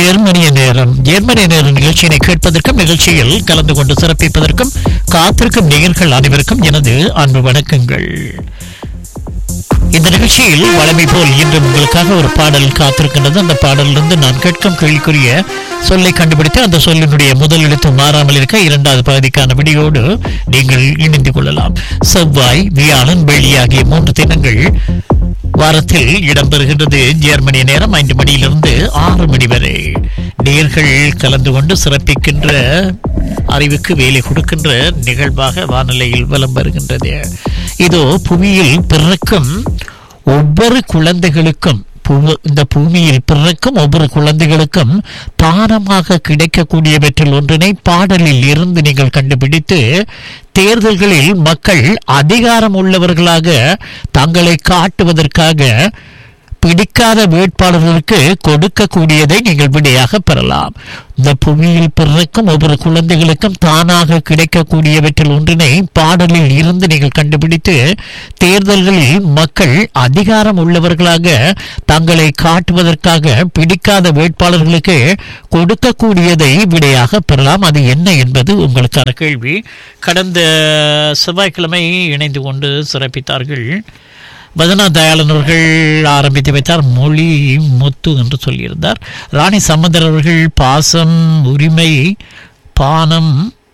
ஜெர்மனிய நேரம் ஜெர்மனிய நேர நிகழ்ச்சியினை கேட்பதற்கும் நிகழ்ச்சியில் கலந்து கொண்டு சிறப்பிப்பதற்கும் காத்திருக்கும் நேயர்கள் அனைவருக்கும் எனது அன்பு வணக்கங்கள் இந்த நிகழ்ச்சியில் வழமை போல் இன்று உங்களுக்காக ஒரு பாடல் காத்திருக்கின்றது அந்த பாடலிலிருந்து நான் கேட்கும் கேள்விக்குரிய சொல்லை கண்டுபிடித்து அந்த சொல்லினுடைய முதல் எழுத்து மாறாமல் இருக்க இரண்டாவது பகுதிக்கான விடியோடு நீங்கள் இணைந்து கொள்ளலாம் செவ்வாய் வியாழன் வெள்ளி ஆகிய மூன்று தினங்கள் வாரத்தில் இடம்பெறுகின்றது ஜெர்மனிய நேரம் ஐந்து மணியிலிருந்து ஆறு மணி வரை நேர்கள் கலந்து கொண்டு சிறப்பிக்கின்ற அறிவுக்கு வேலை கொடுக்கின்ற நிகழ்வாக வானிலையில் வலம் வருகின்றது இதோ புவியில் பிறக்கும் ஒவ்வொரு குழந்தைகளுக்கும் பூ- இந்த பூமியில் பிறக்கும் ஒவ்வொரு குழந்தைகளுக்கும் தானமாக கிடைக்கக்கூடியவற்றில் ஒன்றினை பாடலில் இருந்து நீங்கள் கண்டுபிடித்து தேர்தல்களில் மக்கள் அதிகாரம் உள்ளவர்களாக தங்களை காட்டுவதற்காக பிடிக்காத வேட்பாளர்களுக்கு கொடுக்கக்கூடியதை நீங்கள் விடையாக பெறலாம் இந்த புவியில் பிறக்கும் ஒவ்வொரு குழந்தைகளுக்கும் தானாக கிடைக்கக்கூடியவற்றில் ஒன்றினை பாடலில் இருந்து நீங்கள் கண்டுபிடித்து தேர்தல்களில் மக்கள் அதிகாரம் உள்ளவர்களாக தங்களை காட்டுவதற்காக பிடிக்காத வேட்பாளர்களுக்கு கொடுக்கக்கூடியதை விடையாக பெறலாம் அது என்ன என்பது உங்களுக்கான கேள்வி கடந்த செவ்வாய்க்கிழமை இணைந்து கொண்டு சிறப்பித்தார்கள் பதனா தயாளன் அவர்கள் ஆரம்பித்து வைத்தார் மொழி முத்து என்று சொல்லியிருந்தார் ராணி சம்பந்தர் அவர்கள் பாசம் உரிமை பானம்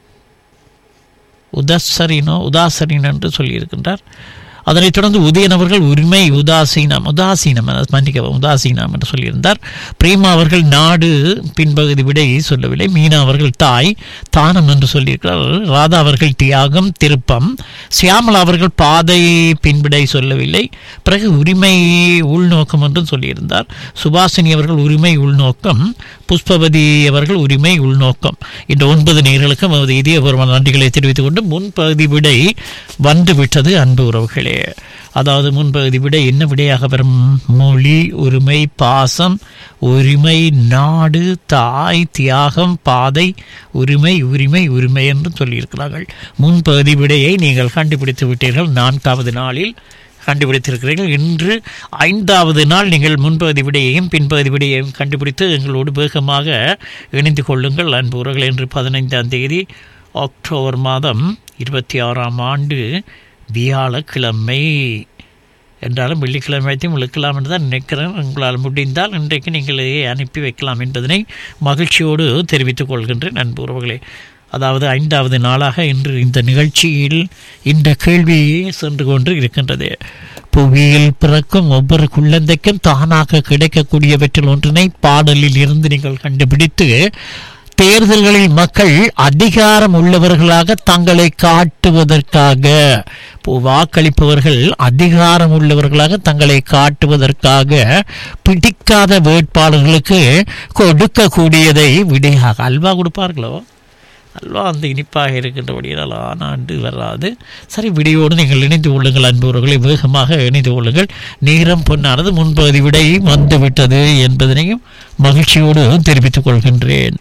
உதசரினோ உதாசரின் என்று சொல்லியிருக்கின்றார் அதனைத் தொடர்ந்து உதயன் அவர்கள் உரிமை உதாசீனம் உதாசீனம் அதாவது மன்னிக்கவும் உதாசீனம் என்று சொல்லியிருந்தார் பிரேமா அவர்கள் நாடு பின்பகுதி விடை சொல்லவில்லை மீனா அவர்கள் தாய் தானம் என்று சொல்லியிருக்கிறார் ராதா அவர்கள் தியாகம் திருப்பம் சியாமலா அவர்கள் பாதை பின்விடை சொல்லவில்லை பிறகு உரிமை உள்நோக்கம் என்றும் சொல்லியிருந்தார் சுபாசினி அவர்கள் உரிமை உள்நோக்கம் புஷ்பவதி அவர்கள் உரிமை உள்நோக்கம் இந்த ஒன்பது நேர்களுக்கும் நமது இதயபூர்வமான நன்றிகளை தெரிவித்துக் கொண்டு முன்பகுதி விடை வந்துவிட்டது அன்பு உறவுகளே அதாவது முன்பகுதி விடை என்ன விடையாக வரும் மொழி உரிமை பாசம் உரிமை நாடு தாய் தியாகம் பாதை உரிமை உரிமை உரிமை என்று சொல்லியிருக்கிறார்கள் முன்பகுதி விடையை நீங்கள் கண்டுபிடித்து விட்டீர்கள் நான்காவது நாளில் கண்டுபிடித்திருக்கிறீர்கள் இன்று ஐந்தாவது நாள் நீங்கள் முன்பகுதி விடையையும் பின்பகுதி விடையையும் கண்டுபிடித்து எங்களோடு வேகமாக இணைந்து கொள்ளுங்கள் அன்பு உறவுகள் இன்று பதினைந்தாம் தேதி அக்டோபர் மாதம் இருபத்தி ஆறாம் ஆண்டு வியாழக்கிழமை என்றாலும் வெள்ளிக்கிழமையத்தையும் இழுக்கலாம் என்று தான் நினைக்கிறேன் உங்களால் முடிந்தால் இன்றைக்கு நீங்கள் அனுப்பி வைக்கலாம் என்பதனை மகிழ்ச்சியோடு தெரிவித்துக் கொள்கின்றேன் அன்பு உறவுகளே அதாவது ஐந்தாவது நாளாக இன்று இந்த நிகழ்ச்சியில் இந்த கேள்வி சென்று கொண்டு இருக்கின்றது புவியில் பிறக்கும் ஒவ்வொரு குழந்தைக்கும் தானாக கிடைக்கக்கூடியவற்றில் ஒன்றினை பாடலில் இருந்து நீங்கள் கண்டுபிடித்து தேர்தல்களில் மக்கள் அதிகாரம் உள்ளவர்களாக தங்களை காட்டுவதற்காக இப்போ வாக்களிப்பவர்கள் அதிகாரம் உள்ளவர்களாக தங்களை காட்டுவதற்காக பிடிக்காத வேட்பாளர்களுக்கு கொடுக்கக்கூடியதை விடையாக அல்வா கொடுப்பார்களோ அல்வா அந்த இனிப்பாக இருக்கின்றபடியால் ஆனாண்டு வராது சரி விடையோடு நீங்கள் இணைந்து கொள்ளுங்கள் அன்பவர்களை வேகமாக இணைந்து கொள்ளுங்கள் நேரம் பொன்னானது முன்பகுதி விடை வந்துவிட்டது என்பதனையும் மகிழ்ச்சியோடு தெரிவித்துக் கொள்கின்றேன்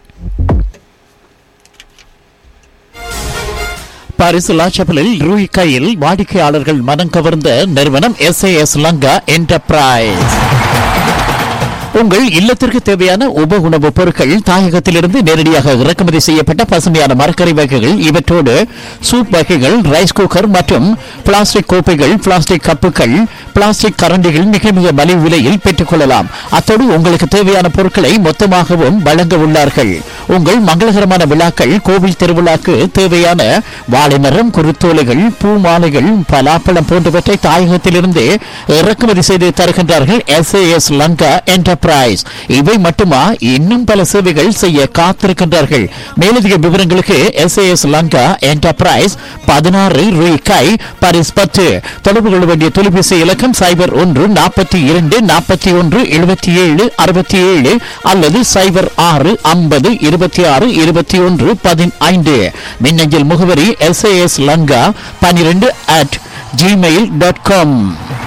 பாரிஸ் லாச்சப்பலில் ரூய் கையில் வாடிக்கையாளர்கள் மனம் கவர்ந்த நிறுவனம் எஸ் லங்கா என்டர்பிரைஸ் உங்கள் இல்லத்திற்கு தேவையான உப உணவுப் பொருட்கள் தாயகத்திலிருந்து நேரடியாக இறக்குமதி செய்யப்பட்ட பசுமையான மரக்கறி வகைகள் இவற்றோடு சூப் வகைகள் ரைஸ் குக்கர் மற்றும் பிளாஸ்டிக் கோப்பைகள் பிளாஸ்டிக் கப்புகள் பிளாஸ்டிக் கரண்டிகள் மிக மிக மலிவு விலையில் பெற்றுக்கொள்ளலாம் அத்தோடு உங்களுக்கு தேவையான பொருட்களை மொத்தமாகவும் வழங்க உள்ளார்கள் உங்கள் மங்களகரமான விழாக்கள் கோவில் திருவிழாக்கு தேவையான வாழைமரம் குருத்தோலைகள் பூ மாலைகள் பலாப்பழம் போன்றவற்றை தாயகத்திலிருந்து இறக்குமதி செய்து தருகின்றார்கள் எஸ் லங்கா என்டர்பிரைஸ் இவை மட்டுமா இன்னும் பல சேவைகள் செய்ய காத்திருக்கின்றார்கள் மேலதிக விவரங்களுக்கு எஸ் லங்கா என்டர்பிரைஸ் பதினாறு ரூபாய் பாரிஸ் பத்து தொடர்பு கொள்ள வேண்டிய தொலைபேசி இலக்கம் சைபர் ஒன்று நாற்பத்தி இரண்டு நாற்பத்தி ஒன்று எழுபத்தி ஏழு அறுபத்தி ஏழு அல்லது சைபர் ஆறு ஐம்பது இருபத்தி ஆறு இருபத்தி ஒன்று பதினைந்து மின்னஞ்சல் முகவரி எஸ் லங்கா பனிரெண்டு அட் ஜிமெயில் டாட் காம்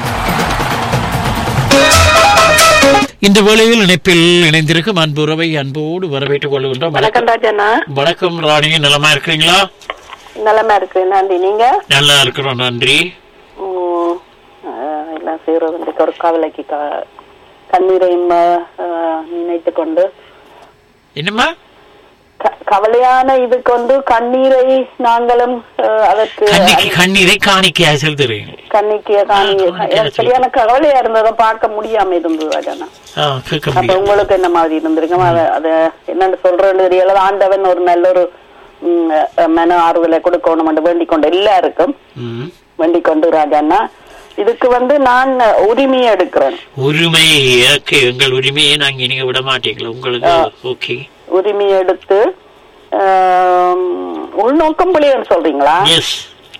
இந்த வேளையில் இணைப்பில் இணைந்திருக்கும் அன்பு உறவை அன்போடு வரவேற்றுக் கொள்கின்றோம் வணக்கம் ராஜண்ணா வணக்கம் ராணி நலமா இருக்கிறீங்களா நலமா இருக்கு நன்றி நீங்க நல்லா இருக்கிறோம் நன்றி ம், அஹ், எல்லாம் செய்யறது இன்றைக்கு ஒரு கவலைக்கு க- கண்ணீரையும் அஹ், நினைத்து கொண்டு என்னம்மா க- கவலையான இதுக்கு வந்து கண்ணீரை நாங்களும் அஹ், அதற்கு கண்ணிக்கு கண்ணீரை காணிக்கையா செலுத்துறீங்க கண்ணிக்கு காணி ஆ, காணிக்கையா எனக்கு சரியான கவலையா இருந்ததை பார்க்க முடியாம இருந்தது ராஜாண்ணா ஆ, கேட்க அப்ப முடியும் உங்களுக்கு என்ன மாதிரி இருந்திருக்கும் அத அத என்னன்னு சொல்றேன்னு தெரியல ஆண்டவன் ஒரு நல்ல ஒரு ம், அஹ், மன ஆறுதலை கொடுக்கணும் வேண்டிக் கொண்டு எல்லாருக்கும் ம். வேண்டிக் கொண்டு ராஜாண்ணா இதுக்கு வந்து நான் உரிமையை எடுக்கிறேன் உரிமை ஓகே எங்கள் உரிமையை நாங்க நீங்க விட மாட்டீங்களா உங்களுக்கு ஓகே உரிமையை எடுத்து ஆம், உள்நோக்கம் பிள்ளைன்னு சொல்றீங்களா எஸ்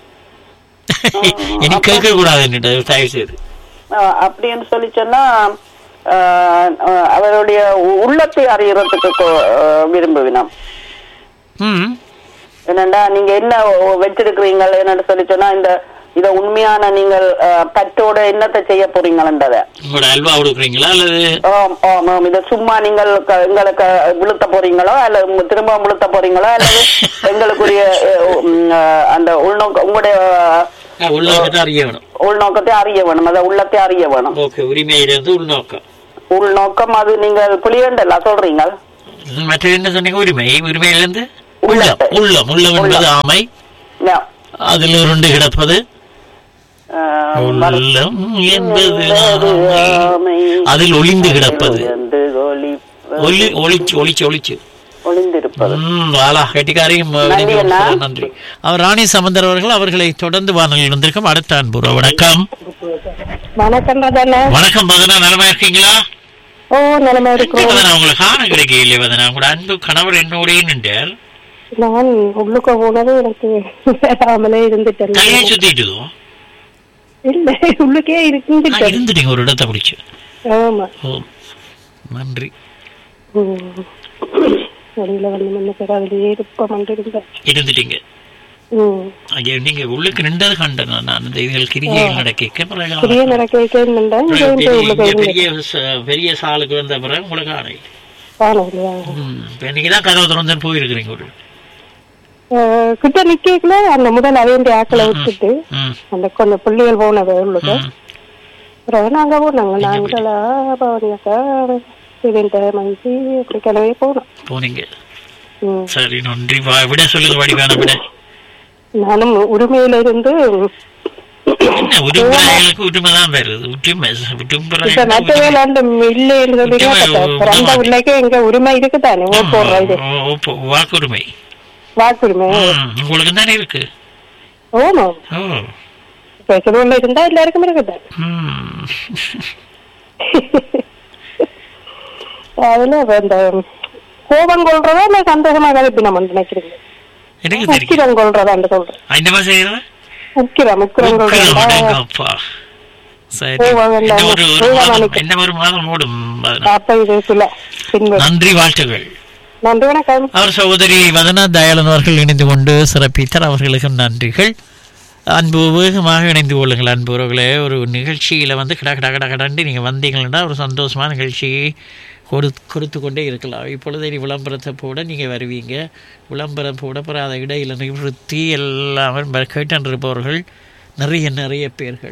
எனக்கு கேட்க கூடாது என்னிட்ட தயவு செய்து ஆஹ் அப்படின்னு சொல்லி சொன்னா ஆஹ் ஆஹ் அவருடைய உ- உள்ளத்தை அறியறதுக்கு கொ- ஆஹ் விரும்புவினோம் ம் என்னண்டா நீங்க என்ன ஒ- வச்சிருக்கிறீங்க என்னன்னு சொல்லி சொன்னா இந்த இத உண்மையான நீங்கள் ஆஹ், பற்றோட என்னத்தை செய்ய போறீங்களன்றத உங்களோட அல்வா கொடுக்குறீங்களா அல்லது ஆம், ஆம், ஆம். இத சும்மா நீங்கள் க- எங்களுக்கு விழுத்த போறீங்களோ அல்லது உங்க திரும்ப விழுத்த போறீங்களோ அல்லது எங்களுக்குரிய அஹ், உம், ஆஹ், அந்த உள்நோக்க உங்களுடைய ஆ, உள்நோக்கத்தை அறிய வேணும் உள்நோக்கத்தை அறிய வேணும் அத உள்ளத்தை அறிய வேணும் ஓகே உரிமையிலிருந்து உள்நோக்கம் உள்நோக்கம் அது நீங்கள் புளியண்டல்ல சொல்றீங்க மற்ற என்ன சொன்னீங்க உரிமை உரிமையிலிருந்து உள்ளம் உள்ளத்தை. உள்ளம் உள்ளம் என்பது ஆமை Yeah. அதில் உருண்டு கிடப்பது ஆஹ், மறு- உள்ளம் என்பது ஆமை ஆமை. அதில் ஒளிந்து கிடப்பது உயர்ந்து ஒளி ஒளி ஒளிச்சு ஒளிச்சு ஒளிச்சு ஒளிந்திருப்பது ம், வாலா கெட்டிக்காரையும் நன்றி அண்ணா. நன்றி அவர் ராணி சமந்தர் அவர்கள் அவர்களை தொடர்ந்து வானொலியில் வந்திருக்கும் அடுத்த அன்புற வணக்கம் வணக்கம் ராஜாண்ணா வணக்கம் பதனா நலமா இருக்கீங்களா ஓ நிலைமை இருக்கிறோம் வதனா உங்களை காண கிடைக்கலையே வதனா உங்களோட அன்பு கணவர் என்னோடய நின்றார் நான் உள்ளுக்க போனது எனக்கு வராமலே இருந்துட்டேன் கையை சுத்திட்டுதோ இல்ல உள்ளுக்கே ஆ, இருந்துட்டேன் இருந்துட்டீங்க ஒரு இடத்த பிடிச்சு ஆமா ஓ நன்றி ம். வெளியில வந்து நின்று பேர் அதுலயே இருப்பம் இருந்தேன் இருந்துட்டீங்க ம் ஐயா நீங்க உள்ளுக்கு நின்றது கண்டேன் நான் இந்த இதுகள் கிரிகைகள் நடக்க பிறகு பெரிய நடக்க வைக்கிறேன் பெரிய உள்ளுக்க இங்க இருந்து பெரிய ச- பெரிய சாலுக்கு வந்த பிறகு உங்களுக்கு ஆணை காணலையா இன்னைக்கு தான் கதவு திறந்து போயிருக்கிறீங்க ஒரு அஹ், கிட்ட நிக்கல அந்த முதல் அவையண்டி ஆக்களை விட்டுட்டு ம் அந்த கொஞ்சம் பிள்ளைகள் போனது உள்ளுக்கு ம். அப்புறம் நாங்க போனாங்க நாங்களா பவனியாக்கா சிவந்த மஞ்சி அப்படி கிளவே போனோம் போனீங்க ம். சரி நன்றி வா- விட சொல்லுங்க வடிவான விட நானும் உரிமையில இருந்து என்ன உடும்புறாய்களுக்கு உரிமை தான் வருது உரிமை இப்ப உடும்புறாய் மற்ற வேளாண்டு இல்லைன்னு சொல்லி உரிமை- பிறந்த பிள்ளைக்கு எங்க உரிமை இருக்குதானே ஓ போடுற இது வாக்குரிமை வாக்குரிமை ம், உங்களுக்கு தானே இருக்கு ஓமா ஓ பேசுறதுல இருந்தா எல்லாருக்கும் இருக்குதான் ம். அதுல இப்ப இந்த கோபம் கொள்றதா இல்ல சந்தோஷமா கழிப்பு நம்ம நினைக்கிறீங்க எனக்கு தெரியும் உக்கிரம் கொள்றதான்னு சொல்றேன் இந்த மாதிரி செய்யறது உக்கிரம் உக்கிரம் கொள்றதா அப்பா சரி ஓ, வாங்க, என்ன ஒரு ஒரு ஓ, மாதம் வாங்க. என்ன ஒரு மாதம் ஓடும் பதினா. அப்ப இது சில பின்பு நன்றி வாழ்த்துகள் நன்றி வணக்கம் அவர் சகோதரி வதனா தயாளன் அவர்கள் இணைந்து கொண்டு சிறப்பித்தார் அவர்களுக்கும் நன்றிகள் அன்பு வேகமாக இணைந்து கொள்ளுங்கள் அன்பு உறவுகளே ஒரு நிகழ்ச்சியில் வந்து கிட கிட கிட கடண்டு நீங்கள் வந்தீங்கன்னா ஒரு சந்தோஷமான நிகழ்ச்சியை கொடு கொடுத்து கொண்டே இருக்கலாம் இப்பொழுது இனி விளம்பரத்தை போட நீங்கள் வருவீங்க விளம்பரம் போட அப்புறம் அதை இடையில் நிறுத்தி எல்லாமே கேட்டிருப்பவர்கள் நிறைய நிறைய பேர்கள்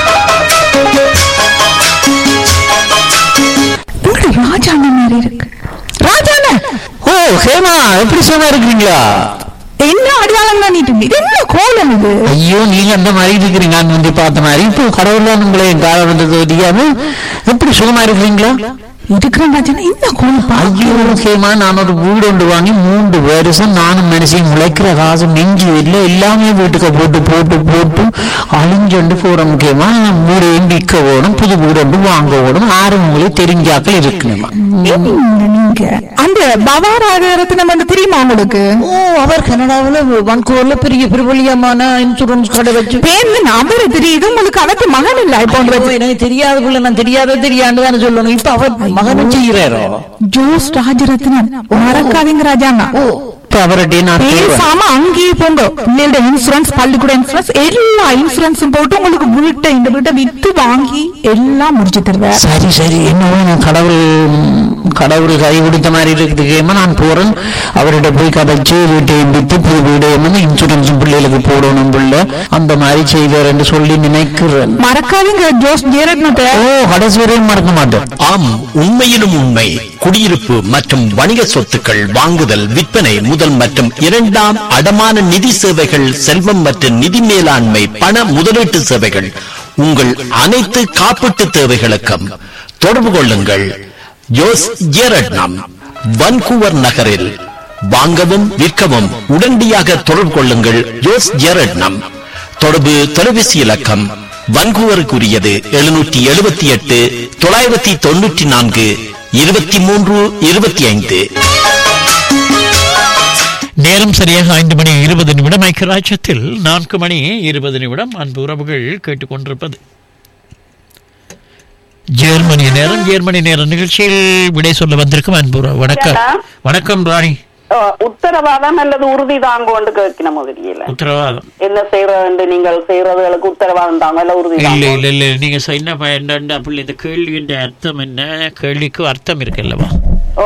உங்க ராஜாண்ண மாதிரி இருக்கு ராஜாண்ண ஓ ஹேமா எப்படி சும்மா இருக்கிறீங்களா என்ன அடையாளம் பண்ணிட்டு இது என்ன கோலம் இது ஐயோ நீங்க அந்த மாதிரி இருக்கிறீங்க நான் வந்து பார்த்த மாதிரி இப்போ கடவுள் உங்களை என் காலம் வந்தது தெரியாம எப்படி சுகமா இருக்கிறீங்களா இருக்கிறேன் ராஜாண்ணா என்ன கோலம் பா ஐயோ ஹேமா நான் ஒரு வீடு ஒன்று வாங்கி மூன்று வருஷம் நானும் மனுஷன் முளைக்கிற காசு நெஞ்சு இல்லை எல்லாமே வீட்டுக்கு போட்டு போட்டு போட்டு அழிஞ்சொண்டு போற முக்கியமா வீடையும் விற்க ஓடும் புது வீடு ஒன்று வாங்க ஓடும் ஆறு உங்களுக்கு தெரிஞ்சாக்கள் இருக்கணுமா என்ன நீங்க அந்த பவாராகரத்தினம் வந்து தெரியுமா உங்களுக்கு ஓ அவர் கனடாவில் வன்கூர்ல பெரிய பிரபலியமான இன்சூரன்ஸ் கடை வச்சு பேர்ல நம்பர் தெரியுது உங்களுக்கு அவருக்கு மகன் இல்ல இப்போ ஐயோ, எனக்கு தெரியாத புள்ள நான் தெரியாத தெரியாண்டு தானே சொல்லணும் இப்ப அவர் மகனும் செய்யறாரோ ஜோஸ் ராஜரத்னம் மறக்காதீங்க ராஜாண்ணா இப்ப அவர்கிட்ட நான் கேட்பேன். பேசாம அங்கேயே போங்க பிள்ளையோட இன்சூரன்ஸ் பள்ளிக்கூட இன்சூரன்ஸ் எல்லா இன்சூரன்ஸும் போட்டு உங்களுக்கு வீட்டை இந்த வீட்டை வித்து வாங்கி எல்லாம் முடிச்சு தருவார் சரி சரி என்னவோ நான் கடவுள் கடவுள் கை கொடுத்த மாதிரி இருக்குதுக்கேமா நான் போறேன் அவர்கிட்ட போய் கதைச்சு வீட்டையும் வித்து புது வீடு வந்து இன்சூரன்ஸ் பிள்ளைகளுக்கு போடணும் பிள்ளை அந்த மாதிரி செய்வார் என்று சொல்லி நினைக்கிறேன் மறக்காதீங்க ஜோஸ் ஜெயரத்னத்தை ஓ கடைசி வரையும் மறக்க மாட்டேன் ஆம் உண்மையிலும் உண்மை குடியிருப்பு மற்றும் வணிக சொத்துக்கள் வாங்குதல் விற்பனை முதல் மற்றும் இரண்டாம் அடமான நிதி சேவைகள் செல்வம் மற்றும் நிதி மேலாண்மை பண முதலீட்டு சேவைகள் உங்கள் அனைத்து காப்பீட்டு தேவைகளுக்கும் தொடர்பு கொள்ளுங்கள் ஜோஸ் ஜேரட்னம் வன்கூவர் நகரில் வாங்கவும் விற்கவும் உடனடியாக தொடர்பு கொள்ளுங்கள் ஜோஸ் ஜேரட்னம் தொடர்பு தொலைபேசி இலக்கம் வன்கூவருக்குரியது எழுநூற்றி எழுபத்தி எட்டு தொள்ளாயிரத்தி தொண்ணூற்றி நான்கு இருபத்தி மூன்று இருபத்தி ஐந்து நேரம் சரியாக ஐந்து மணி இருபது நிமிடம் ஐக்கியராட்சத்தில் நான்கு மணி இருபது நிமிடம் அன்பு உறவுகள் கேட்டுக்கொண்டிருப்பது ஜெர்மனி நேரம் ஜெர்மனி நேரம் நிகழ்ச்சியில் விடை சொல்ல வந்திருக்கும் அன்பு உறவு. வணக்கம் வணக்கம் ராணி அஹ், உத்தரவாதம் அல்லது உறுதி தாங்கோன்னு கேட்கணும் முதலியில உத்தரவாதம் என்ன செய்யறது நீங்கள் செய்யறதுகளுக்கு உத்தரவாதம் தாங்க இல்ல உறுதி இல்ல தாங்க இல்ல இல்ல நீங்க சொ- என்ன ப- என்ன அப்படி இந்த கேள்வியின் அர்த்தம் என்ன கேள்விக்கு அர்த்தம் இருக்குல்லவா ஓ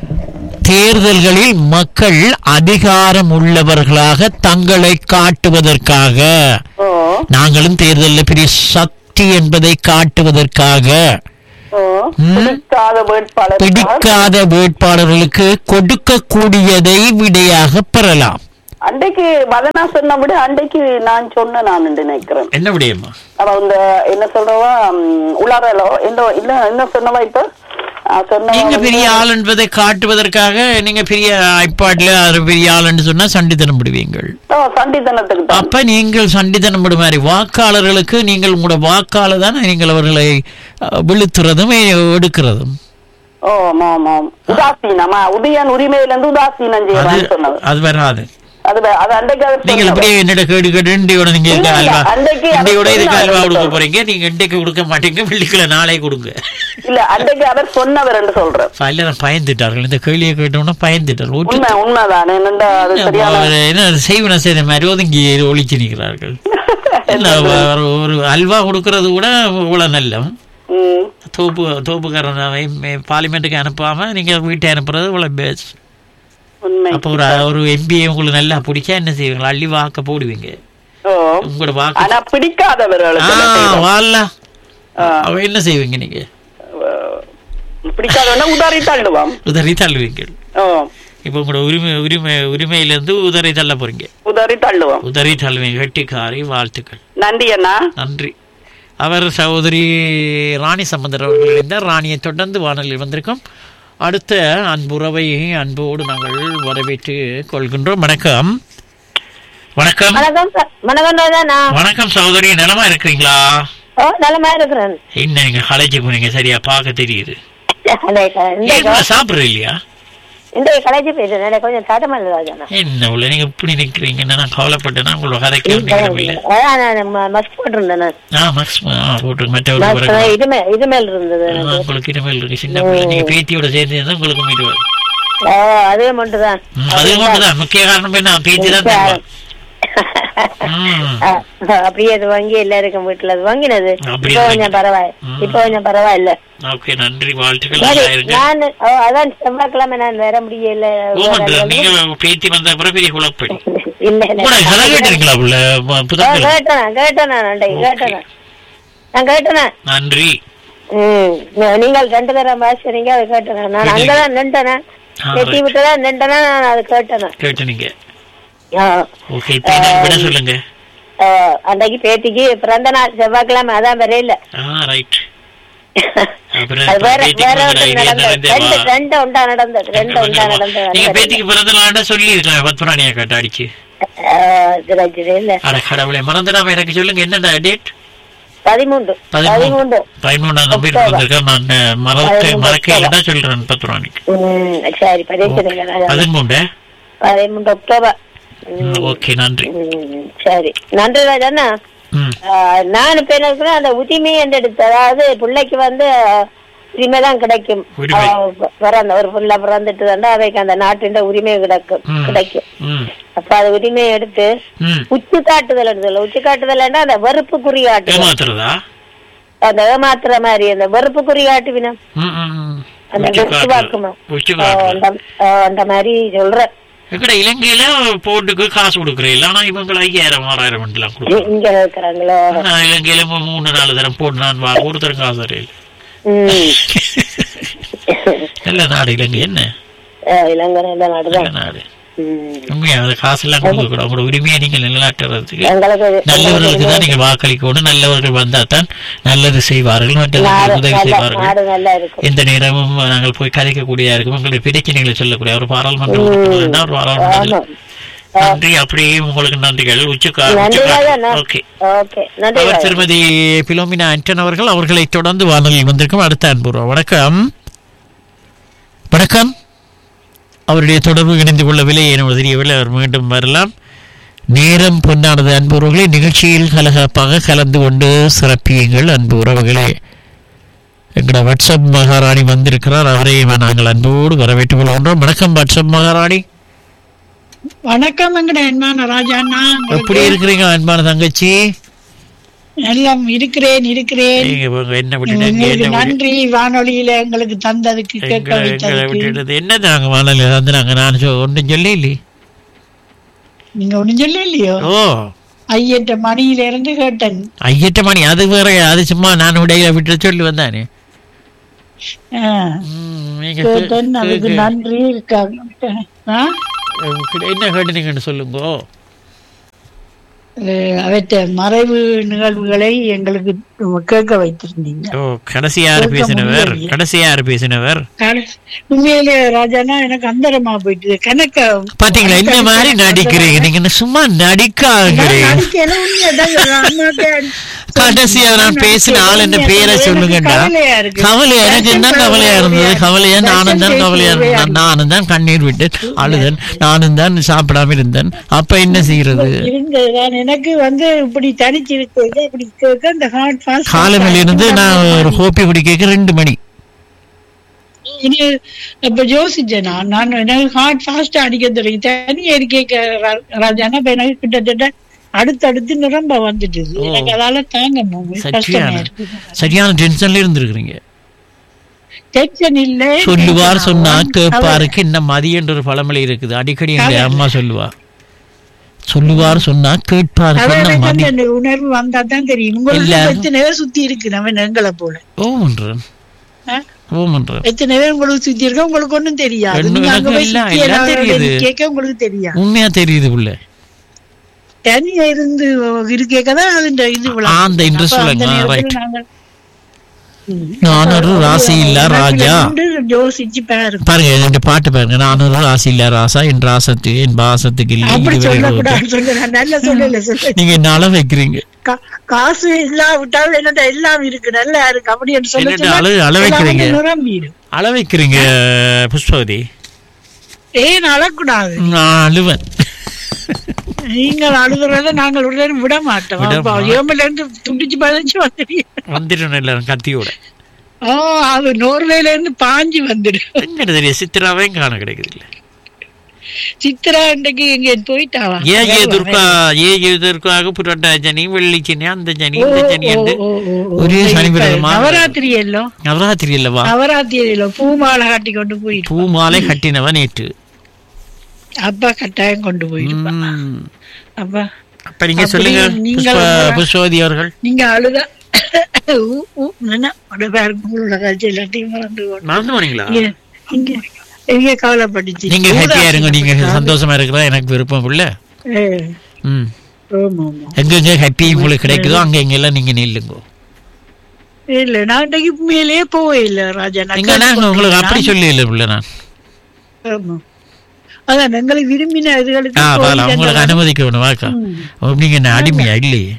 தேர்தல்களில் மக்கள் அதிகாரம் உள்ளவர்களாக தங்களை காட்டுவதற்காக ஓ நாங்களும் தேர்தலில் பெரிய சக்தி என்பதை காட்டுவதற்காக ஓ பிடிக்காத வேட்பாளர் பிடிக்காத வேட்பாளர்களுக்கு கொடுக்கக்கூடியதை விடையாக பெறலாம் அன்றைக்கு வதனா சொன்ன விட அன்றைக்கு நான் சொன்ன நான் நினைக்கிறேன் என்ன விடயமா அவ இந்த என்ன சொல்றவா ம், உளறலோ என்ன இல்ல என்ன சொன்னவா இப்ப ஆ, சொன்னவா நீங்க வந்து- பெரிய ஆள் என்பதை காட்டுவதற்காக நீங்க பெரிய ஐபாட்ல அது பெரிய ஆள்னு சொன்னா சண்டித்தனம் விடுவீங்கள் ஓ, சண்டித்தனத்துக்கு தான் அப்ப நீங்கள் சண்டித்தனம் விடும் மாதிரி வாக்காளர்களுக்கு நீங்கள் உங்களோட வாக்காளர் தான் நீங்கள் அவர்களை அஹ், விழுத்துறதும் எடுக்கிறதும் ஓ ஆமாம் ஆமாம் உதாசீனமா உதயன் உரிமையில இருந்து உதாசீனம் அது செய்யறான்னு சொன்னது அது வராது அது வே- அது அன்றைக்கு அவர் நீங்கள் சொன்னவர். இப்படியே என்னோட கேடு கேட்டு இண்டியோட நீங்க இல்ல, இருக்க இல்ல, அல்வா அன்றைக்கு அவர் இண்டியோட இதுக்கு சொன்னார் அல்வா கொடுக்க சொல்றேன். போறீங்க நீங்க இன்றைக்கு கொடுக்க மாட்டீங்க வெள்ளிக்கிழமை நாளை கொடுங்க இல்ல அன்றைக்கு அவர் சொன்னவர் என்று சொல்றேன் எல்லாரும் பயந்துட்டார்கள் இந்த கேள்வியை கேட்டோம்னா பயந்துட்டார்கள் ஊற்று- உண்மை உண்மைதான் என்னண்டா அது சரியான அவர் என்ன செய்வன செய்த மாதிரி ஒதுங்கி ஒழிச்சு நிற்கிறார்கள் இல்ல ஒரு- ஒரு அல்வா கொடுக்கறது கூட இவ்வளவு நல்ல ம், தோப்பு தோப்புக்காரன் பார்லிமெண்ட்டுக்கு அனுப்பாம நீங்க வீட்டை அனுப்புறது இவ்வளவு பெஸ்ட் உண்மை அப்போ ஒரு ஒரு எம்பி உங்களுக்கு நல்லா பிடிச்சா என்ன செய்வீங்க அள்ளி வாக்க போடுவீங்க ஓ உங்களோட வாக்கு ஆனா பிடிக்காதவர்களுக்கு என்ன ஆ, செய்யணும்? வால்ல ஆ. அவ என்ன செய்வீங்க நீங்க அஹ், பிடிக்காதவன உதாரி தள்ளுவான் உதறி தள்ளுவீங்க ஓ இப்போ உங்களோட உரிமை உரிமை உரிமையிலிருந்து உதறி தள்ள போறீங்க உதாரி தள்ளுவான் உதறி தள்ளுவீங்க வெட்டிக்காரி வாழ்த்துக்கள் நன்றி அண்ணா நன்றி அவர் சகோதரி ராணி சம்பந்தர் அவர்கள் இருந்தார் ராணியை தொடர்ந்து வானொலியில் வந்திருக்கோம் அடுத்த அன்புறவை அன்போடு நாங்கள் வரவேற்று கொள்கின்றோம் வணக்கம் வணக்கம் வணக்கம் சார். வணக்கம் ராஜாண்ணா வணக்கம் சகோதரி நலமா இருக்கிறீங்களா ஓ நலமா இருக்கிறேன் என்ன நீங்க கலைச்சு போனீங்க சரியா பார்க்க தெரியுது அந்த க- இந்த ஏன் க- சாப்பிடுற இல்லையா இந்த கலைச்சி பேசுறேன் எனக்கு கொஞ்சம் தடமா இல்லை ராஜாண்ணா என்ன உள்ள நீங்க இப்படி நிக்கிறீங்க நான் கவலைப்பட்டேன்னா உங்களோட கதைக்கு நிக்கிறவில்லை அதான் நான் ம- மஸ்ட் போட்டிருந்தேன் நான். ஆ மக்ஸ் ஆ போட்டு மற்றவர்கள் மஸ்ட் பிறகு இதுமே இதுமேல் இருந்தது ஆ, எனக்கு உங்களுக்கு இனிமேல் இருக்கு சின்ன பிள்ளை நீங்க பேத்தியோட சேர்ந்து இருந்தா உங்களுக்கு மீட்டு வரும் ஓ அதே மட்டும் தான் ம், அது மட்டும்தான் முக்கிய காரணம் என்ன பேச்சு தான் தருவா. ம். அப்படியே அது வாங்கி எல்லாருக்கும் வீட்டுல அது வாங்கினது அப்படியே இப்போ கொஞ்சம் பரவாயில்ல ம். இப்போ கொஞ்சம் பரவாயில்ல ஓகே நன்றி வாழ்த்துக்கள் சரி நல்லா இருங்க நான் ஓ, அதான் செவ்வாய்க்கிழமை நான் வர முடியல ஓமன்ற நீங்க பேத்தி வந்த அப்புறம் பெரிய குழப்படி இல்ல இல்ல கூட கதை கேட்டிருக்கீங்களா உள்ள ஓ, புதன்கிழமை கேட்டேன் கேட்டேன் நான் அன்றைக்கு கேட்டேன் நான் கேட்டேன் நன்றி ம் நீ- நீங்கள் ரெண்டு பேரும் பேசுறீங்க அதை கேட்டேன் நான் அங்கதான் நின்றேன் ஆ, வெட்டி right. விட்டுதான் நின்றேன் நான் அதை கேட்டேன் கேட்டு நீங்க ஆ. ஓகே இப்போ எனக்கு விட சொல்லுங்க ஆ, அன்றைக்கு பேத்திக்கு பிறந்த நாள் செவ்வாய்க்கிழமை அதான் வரையில ஆ ரைட் அப்புறம் அது வேற பேத்திக்கு வேற பிறந்த ஒன்று நாள் நடந்தது நடந்தே ரெண்டு வா. ரெண்டு உண்டா நடந்தது ரெண்டு உண்டா நடந்தது நீங்க அது பேத்திக்கு பிறந்த நாள் சொல்லி இருக்கலாம் பத்மராணியா கேட்ட அடிச்சு ஆ, சரி, சரி, இல்ல அட கடவுளை மறந்துடாம எனக்கு சொல்லுங்க என்னடா டேட் பதிமூன்று பதிமூன்று பதிமூணாம் நம்பர் அக்டோபர். வந்திருக்கேன் நான் மறக்க பதிமூன்று மறக்க சொல்றேன் பத்மராணிக்கு ம், சரி பதினஞ்சு பதிமூன்று பதிமூன்று அக்டோபர் ம், ஓகே நன்றி ம், சரி நன்றி ராஜண்ணா ம் ஆஹ் நான் இப்ப என்ன இருக்கிறேன் அந்த உரிமை என்று எடுத்து அதாவது பிள்ளைக்கு வந்து உரிமை தான் கிடைக்கும் உரிமை. ஆஹ் பிறந்த ஒரு பிள்ளை பிறந்துட்டு வந்தா அவைக்கு அந்த நாட்டின் உரிமை கிடைக்கும் ம். கிடைக்கும் ம் அப்ப அது உரிமையை எடுத்து ம் உச்சி காட்டுதல் எடுத்துல உச்சி காட்டுதல் அந்த வெறுப்பு குறிகாட்டுதல் ஏமாத்துறதா அந்த ஏமாத்துற மாதிரி அந்த வெறுப்பு குறிகாட்டுவினம் ம் ம் ம். அந்த உச்சி வெச்சு காட்டுறது. பார்க்குமா உச்சி ஆ, காட்டுறது. அந்த- ஆ, அந்த மாதிரி சொல்ற எங்கட இலங்கையில போட்டுக்கு காசு கொடுக்குறேன் ஆனா இவங்க ஐயாயிரம் ஆறாயிரம் எல்லாம் கொடுக்குறாங்க இங்க இருக்கிறாங்களோ நான் இலங்கையில இப்ப மூணு நாலு தரம் போட்டு நான் வா ஒருத்தரும் காசு அறியல ம் நல்ல நாடு இலங்கை என்ன ஆ, இலங்கை நல்ல நல்ல நாடுதான் நாடு ம். உண்மையா அது காசு எல்லாம் கொடுக்கக்கூடாது உங்களோட உரிமையை நீங்கள் நிலைநாட்டுறதுக்கு எங்களுக்கு நல்லவர்களுக்கு தான் நீங்கள் வாக்களிக்கணும் நல்லவர்கள் வந்தால் தான் நல்லது செய்வார்கள் நாடு மற்றவர்களுக்கு உதவி நல்ல- செய்வார்கள் நாடு நல்லா இருக்கும் எந்த நேரமும் நாங்கள் போய் கதைக்கக்கூடியதா இருக்கும் உங்களுடைய பிரச்சனைகளை சொல்லக்கூடிய ஒரு பாராளுமன்ற உறுப்பினர் இருந்தா ஒரு பாராளுமன்றத்தில் ஆமா நன்றி அப்படியே உங்களுக்கு நன்றிகள் உச்சுக்கா நன்றி ராஜா ஓகே ஓகே நன்றி அவர் ராஜா. திருமதி பிலோமினா ஆண்டன் அவர்கள் அவர்களை தொடர்ந்து வானொலியில் வந்திருக்கும் அடுத்த அன்புறோம் வணக்கம் வணக்கம் அவருடைய தொடர்பு இணைந்து கொள்ளவில்லை எனக்கு தெரியவில்லை அவர் மீண்டும் வரலாம் நேரம் பொன்னானது அன்புறவர்களே நிகழ்ச்சியில் கலகலப்பாக கலந்து கொண்டு சிறப்பியுங்கள் அன்பு உறவுகளே எங்களோட வாட்ஸ்அப் மகாராணி வந்திருக்கிறார் அவரையும் நாங்கள் அன்போடு வரவேற்றுக் கொள்கின்றோம் வணக்கம் வாட்ஸ்அப் மகாராணி வணக்கம் எங்கட அன்பான ராஜாண்ணா எப்படி இருக்கிறீங்க அன்பான தங்கச்சி எல்லாம் இருக்கிறேன் இருக்கிறேன் நீங்க உங்க என்ன விட்டுட்டு இங்க உங்களுக்கு என்ன விட்டு- நன்றி வானொலியில எங்களுக்கு தந்ததுக்கு கேட்க எங்களை எங்களை வைத்ததுக்கு விட்டுடுது என்ன நாங்க வானொலி வந்து நாங்க நான் சொ- ஒன்றும் சொல்லி இல்லையே நீங்க ஒண்ணும் சொல்ல இல்லையோ ஓ ஐயட்ட மணியில இருந்து கேட்டேன் ஐயட்ட மணி அது வேற அது சும்மா நான் உடைய விட்டு சொல்லி வந்தானே ஆ, ம், நீங்க கேட்டேன் கே- அதுக்கு கே- நன்றி இருக்காங்க ஆ? கே- என்ன கேட்டுனீங்கன்னு சொல்லுங்க அஹ், அவற்ற மறைவு நிகழ்வுகளை எங்களுக்கு கேட்க வைத்திருந்தீங்க ஓ கடைசி யாரு கேட்க பேசினவர் முடியலையே. கடைசி யாரு பேசினவர் கால- உண்மையிலே ராஜானா எனக்கு அந்தரமா போயிட்டு கணக்க பாத்தீங்களா இந்த மாதிரி நடிக்கிறீங்க நீங்க என்ன சும்மா நடிக்காங்கிறீங்க நடிக்கல உண்மையதான் சொல்றேன். அம்மாக்கு கடைசியா நான் பேசின ஆள் என்ன பேரை சொல்லுங்கடா கவலையா இருக்கு. கவலை எனக்கு என்ன கவலையா இருந்தது கவலையா நானும் தான் கவலையா இருந்தேன் நானும் தான் கண்ணீர் விட்டு அழுதேன் நானும் தான் சாப்பிடாம இருந்தேன் அப்ப என்ன செய்யறது இருந்ததுதான் எனக்கு வந்து இப்படி தனிச்சு இருக்கு இப்படி கேட்க இந்த ஹார்ட் ஃபாஸ்ட் காலமையில இருந்து நான் ஒரு கோப்பி குடிக்க ரெண்டு மணி இது இப்ப யோசிச்சேன் நான் நான் எனக்கு ஹார்ட் ஃபாஸ்ட் அடிக்க தொடங்கி தனியா இருக்கே ராஜானா இப்ப எனக்கு கிட்டத்தட்ட அடுத்தடுத்து நிரம்ப வந்துட்டுது ஓ. எனக்கு அதால தாங்க முடியல. கஷ்டமா சரியான இருக்கு சரியான டென்ஷன்ல இருந்திருக்கிறீங்க டென்ஷன் இல்ல சொல்லுவார் சொன்னா அவன் கேட்பாருக்கு என்ன மதியன்ற ஒரு பழமொழி இருக்குது அடிக்கடி எங்க அம்மா சொல்லுவா சொல்லுவார் சொன்னா கேட்பாருக்கு என்ன அவனுக்கு மதி அந்த உணர்வு வந்தா தான் தெரியும் உங்களுக்கு எல்லாரும். எத்தனை பேர் சுத்தி இருக்கு நம்ம எங்களை போல ஓமன்றன் ஆ? ஓமன்றன் எத்தனை பேர் உங்களுக்கு சுத்தி இருக்க உங்களுக்கு ஒண்ணும் தெரியாது ரெண்டு நீங்க அங்க எனக்கு போய் எல்லாம் சுத்தி எல்லாம் எல்லாரோட தெரியுது. கேட்க உங்களுக்கு தெரியாது உண்மையா தெரியுது உள்ள தனியா இருந்து இருக்கேக்கதான் அதுன்ற இது விளங்கும். ஆ, அந்த interest அப்ப அந்த விளங்கும். ஆ, நேரத்துல right. நாங்க நான் ஒரு ராசி இல்ல ராஜா வந்து யோசிச்சு பாருங்க பாருங்க இந்த பாட்டு பாருங்க நான் ஒரு ராசி இல்ல ராசா என் ராசத்து என் பாசத்துக்கு இல்லை அப்படி இதுவரை இருபது. சொல்லக்கூடாது சொல்ல நான் நல்லா சொல்லல சொல்ல நீங்க என்ன அள வைக்கிறீங்க கா- காசு இல்லாவிட்டாலும் என்னட்ட எல்லாம் இருக்கு நல்லா இருக்கு அப்படின்னு சொல்ல என்னட்ட சொன்னா அளவு- அள எல்லாம் வைக்கிறீங்க. வந்து நிரம்பிடும் அள வைக்கிறீங்க புஷ்பவதி ஏன் அழக்கூடாது நான் அழுவேன் நீங்கள் அழுகுறத நாங்கள் ஒரு நேரம் விட மாட்டோம் விட அப்ப மா- ஏமல இருந்து துண்டிச்சு பதிச்சு வந்துடுங்க வந்துடணும் எல்லாரும் கத்தியோட ஓ அது நோர்வேல இருந்து பாஞ்சு வந்துடும் எங்கிட்ட தெரியும் சித்திராவையும் காண கிடைக்குது இல்ல சித்ரா இன்றைக்கு எங்க போயிட்டாவா ஏ ஏ துர்கா ஏ ஏ துர்காக புரட்டா ஜனி வெள்ளி சனி அந்த ஜனி இந்த ஜனி என்று ஓ, ஓ, ஓ. ஒரே சனி இப்ப விரதமா நவராத்திரி எல்லாம் நவராத்திரி இல்லவா நவராத்திரி எல்லாம் பூமாலை காட்டி கொண்டு போயிடும் பூ மாலை கட்டினவ நேற்று அப்பா கட்டாயம் கொண்டு போயிருப்பான் ம். அப்பா அப்ப நீங்க அப்படி சொல்லுங்க நீங்கள் புஷ்ப- உங்க- புஷ்பவதி அவர்கள் நீங்க அழுத ஊ, ஊ, என்ன உடைய பேருக்கு உங்களோட காட்சி எல்லாத்தையும் மறந்து போனோம். மறந்து போனீங்களா இங்க இங்க இங்க கவலைப்பட்டுச்சு நீங்க ஹாப்பியா இருங்க நீங்க சந்தோஷமா இருக்கிறதா எனக்கு விருப்பம் இல்ல ஏ, ம் ஆமா ஆமா எங்கெங்க ஹாப்பி உங்களுக்கு கிடைக்குதோ அங்க எங்க எல்லாம் நீங்க நில்லுங்க இல்ல நான் இன்றைக்கு உண்மையிலேயே போவே இல்ல ராஜா நான் எங்க நாங்க உங்களுக்கு அப்படி கேள்விப்பட்டேன். சொல்லி இல்ல உள்ள நான் ஆமா. அதான் எங்களுக்கு விரும்பின இதுகளுக்கு ஆ பால போய் உங்களுக்கு அந்த- அனுமதிக்கணும் வாக்கா ம். நீங்க என்ன அடிமையா இல்லையே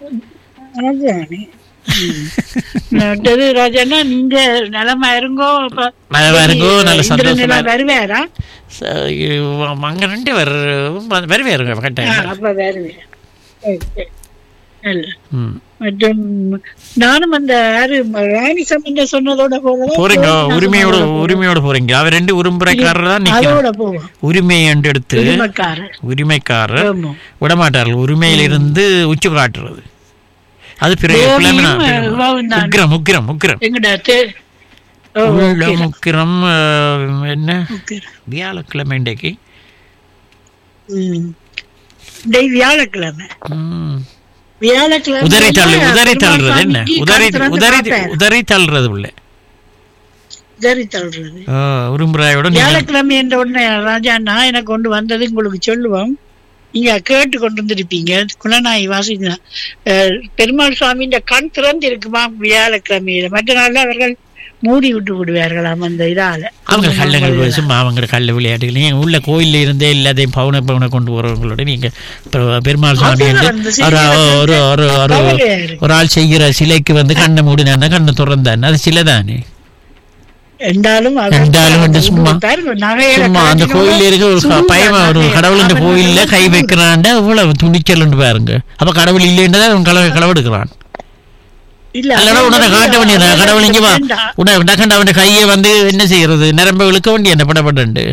அதானே. ம். அடுத்தது ராஜாண்ணா நீங்க நலமா இருங்கோ அப்ப நலமா இருங்கோ, நல்ல இந்திரன் சந்தோஷமா எல்லாம் இரு- வருவாரா ச- இவ- அங்க ரெண்டு பேர் வருவாருங்க ஆ, கட்டாயம் அப்ப வருவேன் சரி, சரி. நல்ல. ம். மற்றும் நானும் அந்த யாரு ராணி சம்பந்த சொன்னதோட போறதா போறீங்க நாங்க உரிமையோட அதோட போவோம். உரிமையோட போறீங்க அவர் ரெண்டு உரிமுறைக்காரர் தான் அதோட நிக்கணும் போவோம் உரிமை என்று எடுத்து உரிமைக்காரர் உரிமைக்காரர் ஆமா. விடமாட்டார்கள் உரிமையிலிருந்து உச்சி காட்டுறது அது பிற தேவியும், பிள்ளைமனா- இவாவும் தான். உக்கிரம் உக்கிரம் உக்கிரம் எங்கடா தே- ஓ, உள்ள okay. முக்கிரம் அஹ், என்ன Okay. வியாழக்கிழமை இன்றைக்கு ம். டேய் வியாழக்கிழமை ம். வியாழக்கிழமை உதறி தள்ளு உதறி தள்ளுறது என்ன பெருமாள் உதறி சாமிக்கு கண் உதறி திறந்து பார்ப்பார். உதறி தள்ளுறது உள்ள உதறி தள்ளுறது உரும்புறாயோட நீங்க வியாழக்கிழமை என்ற உடனே ராஜா நான் எனக்கு கொண்டு வந்தது உங்களுக்கு சொல்லுவோம் நீங்க கேட்டு கொண்டு வந்திருப்பீங்க குலநாய் வாசினா பெருமாள் சுவாமியின் கண் திறந்து இருக்குமா வியாழக்கிழமையில மற்ற நாள்ல அவர்கள் மூடி விட்டு விடுவார்களாம் அந்த இதால அவங்க கள்ளங்கள் சும்மா அவங்க கள்ள விளையாட்டுகள் நீங்க உள்ள கோயில்ல இருந்தே எல்லாத்தையும் பவுன பவுன கொண்டு வரவங்களோட நீங்க பெ- பெருமாள் சுவாமி வந்து அதுதான் அந்த ஒரு சிலையில ஒரு ஒரு ஒரு கவலையா இருக்கு. ஒரு ஆள் செய்கிற சிலைக்கு வந்து கண்ணை மூடினா கண்ணை திறந்தானே அது சிலை தானே என்றாலும் அவர் என்றாலும் வந்து சும்மா பாருங்க, நகையில சும்மா அந்த காட்டினவங்க கோயில்ல இருக்க ஒரு சும்மா பயம் ஒரு நகை- கடவுள் இந்த அவன் கோயில்ல கை சும்மா- வைக்கிறான்டா இவ்வளவு துணிச்சல்னு பாருங்க அப்ப கடவுள் இல்லைன்றதா அவன் களவு களவெடுக்கிறான் இல்ல அல்லடா உடனே காட்ட வேண்டியது கடவுள் இங்க வா வேண்டாம். உடனே டக்கண்ட அவன் கையை வந்து என்ன செய்யறது நிரம்ப இழுக்க வேண்டிய என்ன படப்பட்டு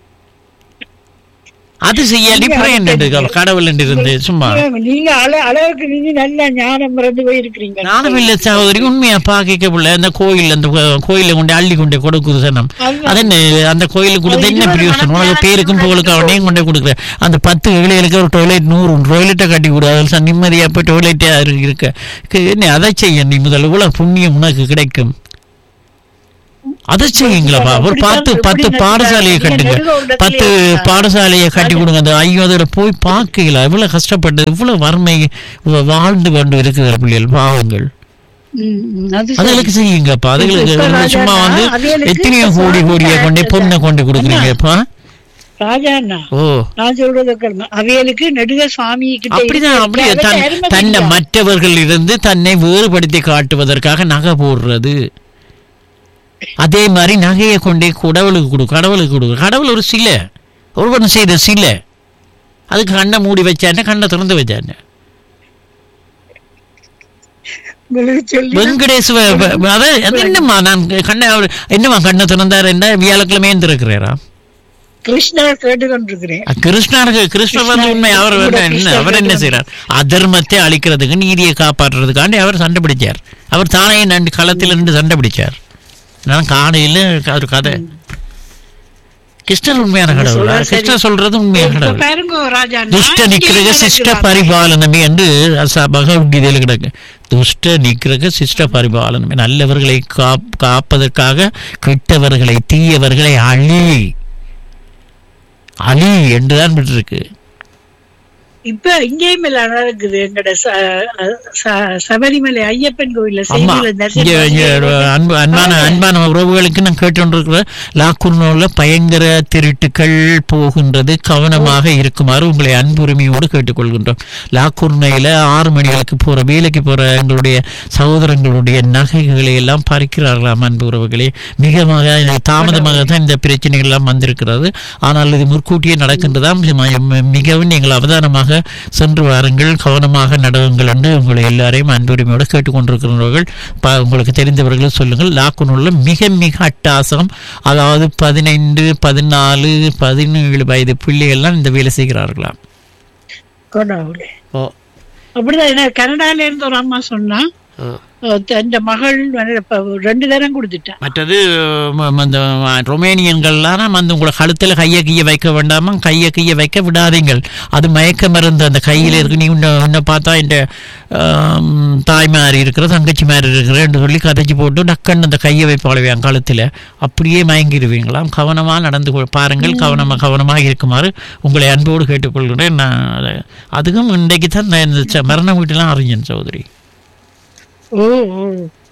அது செய்யாடி புறம் என்ன கடவுள் என்று இருந்து சும்மா நீங்க அள அளவுக்கு நீங்க நல்ல ஞானம் மறந்து போயிருக்கிறீங்க நானும் இல்ல சகோதரி உண்மையா பாக்க பிள்ளை அந்த கோயில் அந்த கோயில கொண்டு அள்ளி கொண்டு கொடுக்குது சனம் அது என்ன அந்த கோயிலுக்கு கொடுத்து என்ன பிரயோசனம் உனக்கு பேருக்கும் புகழுக்கு அவனையும் கொண்டே கொடுக்குற அந்த பத்து ஏழைகளுக்கு ஒரு டொய்லெட் நூறு டொய்லெட்டை கட்டி கொடு அதில் ச- நிம்மதியா போய் டொய்லெட்டே இருக்க கு- என்ன அதை செய்ய நீ முதல்ல இவ்வளவு புண்ணியம் உனக்கு கிடைக்கும் அதை செய்யுங்களப்பா ஒரு பத்து பத்து பாடசாலையை கட்டுங்க பத்து பாடசாலையை கட்டி கொடுங்க அந்த ஐயோ அதோட போய் பார்க்கல இவ்வளவு கஷ்டப்பட்டு இவ்வளவு வறுமை வ- வாழ்ந்து கொண்டு இருக்கிற பிள்ளைகள் பாவங்கள் ம், ம், அது சரி. அதுகளுக்கு செய்யுங்கப்பா அதுகளுக்கு இப்ப ராஜா, சும்மா வந்து அவைகளுக்கு எத்தனையோ இப்ப கோடி கோடியை சுவாமி கொண்டு பொண்ணை கொண்டு கொடுக்குறீங்கப்பா ராஜா அண்ணா ஓ நான் சொல்றது கேளுங்க. அவைகளுக்கு நெடுக சுவாமி கிட்ட அப்படிதான் இருக்கிற அப்படியே அவட்ட தன் அருமை தன்னை தெரியாது. மற்றவர்கள் இருந்து தன்னை வேறுபடுத்தி காட்டுவதற்காக நகை போடுறது அதே மாதிரி நகையை கொண்டே கடவுளுக்கு கொடு கடவுளுக்கு கொடு கடவுள் ஒரு சிலை ஒருவன் செய்த சிலை அதுக்கு கண்ணை மூடி வச்சானே கண்ணை திறந்து வச்சானே உங்களுக்கு சொல்லி வெங்கடேஸ்வர அது அது என்னம்மா நான் கண்ணை அவர் என்னம்மா கண்ணை திறந்தார் என்ன வியாழக்கிழமையே திறக்கிறாரா கிருஷ்ணா கேட்டுக்கொண்டிருக்கிறேன் கிருஷ்ணருக்கு கிருஷ்ணர் வந்து உண்மை அவர் வந்து என்ன அவர் என்ன செய்றார் அதர்மத்தை அழிக்கிறதுக்கு நீதியை காப்பாற்றுறதுக்காண்டி அவர் சண்டை பிடிச்சார் அவர் தானே நண்டு களத்தில் இருந்து சண்டை பிடிச்சார் நான் காலையில் ஒரு கதை கிருஷ்ணர் உண்மையான கடவுள் சொல்றது சரி. கிருஷ்ணர் சொல்றது உண்மையான இப்ப கடவுள் பாருங்க ராஜா துஷ்ட நான் நிக்கிரக இங்கே சிஷ்ட இருக்கிறேன். பரிபாலனமே என்று அச- பகவத்கீதையில் கிடக்கு துஷ்ட நிக்கிரக சிஷ்ட பரிபாலனமே நல்லவர்களை காப்- காப்பதற்காக கெட்டவர்களை தீயவர்களை அழி அழி என்றுதான் விட்டுருக்கு இப்ப இங்கேயும் எல்லாம் நடக்குது எங்கட ச- ச- சபரிமலை ஐயப்பன் கோயில்ல அம்மா செய்தியில இங்க தரிசனம் இங்க அன்பு அன்பான அன்பான உறவுகளுக்கு நான் கேட்டுருக்கிற லாக்குர்னோல பயங்கர திருட்டுக்கள் போகின்றது கவனமாக இருக்குமாறு உங்களை அன்புரிமையோடு கேட்டுக்கொள்கின்றோம் லாக்குர்னையில ஆறு மணிகளுக்கு போற வேலைக்கு போற எங்களுடைய சகோதரங்களுடைய நகைகளை எல்லாம் பறிக்கிறார்களாம் அன்பு உறவுகளே மிக மிக தாமதமாக தான் இந்த பிரச்சனைகள் எல்லாம் வந்திருக்கிறது ஆனால் இது முற்கூட்டியே நடக்கின்றதாம் ம- மிகவும் நீங்கள் அவதானமாக சென்று வாருங்கள் கவனமாக நடவுங்கள் என்று உங்களை எல்லாரையும் அன்புரிமையோடு கேட்டுக்கொண்டிருக்கிறவர்கள் ப- உங்களுக்கு தெரிந்தவர்கள் சொல்லுங்கள் லாக்குனுள்ள மிக மிக அட்டாசம் அதாவது பதினைந்து பதினாலு பதினேழு வயது பிள்ளைகள்லாம் இந்த வேலை செய்கிறார்களாம் கொண்டாவுல ஓ அப்படிதான் என்ன கனடால இருந்து ஒரு அம்மா சொன்னா இந்த மகள் வந்து இப்ப ரெண்டு தரம் கொடுத்துட்டா மற்றது ம- ம- இந்த ரொமேனியன்கள்லாம் வந்து உங்களை கழுத்தில் கையை கையை வைக்க வேண்டாமா கையை கையை வைக்க விடாதீங்கள் அது மயக்க மருந்து அந்த கையில் இருக்கு நீ உன்னை உன்னை பார்த்தா இந்த ஆம், தாய் மாதிரி இருக்கிற தங்கச்சி மாதிரி இருக்கிறேன்னு சொல்லி கதைச்சி போட்டு டக்குன்னு அந்த கையை வைப்பாளுவேன் கழுத்தில் அப்படியே மயங்கிடுவீங்களாம் கவனமாக நடந்து கொள்- பாருங்கள் கவனமாக கவனமாக இருக்குமாறு உங்களை அன்போடு கேட்டுக்கொள்கிறேன் நான் அதை- அதுவும் இன்றைக்கு தான் நான் இந்த ச- மரண வீட்டெல்லாம் அறிஞ்சேன் சௌதரி ஓ ஓ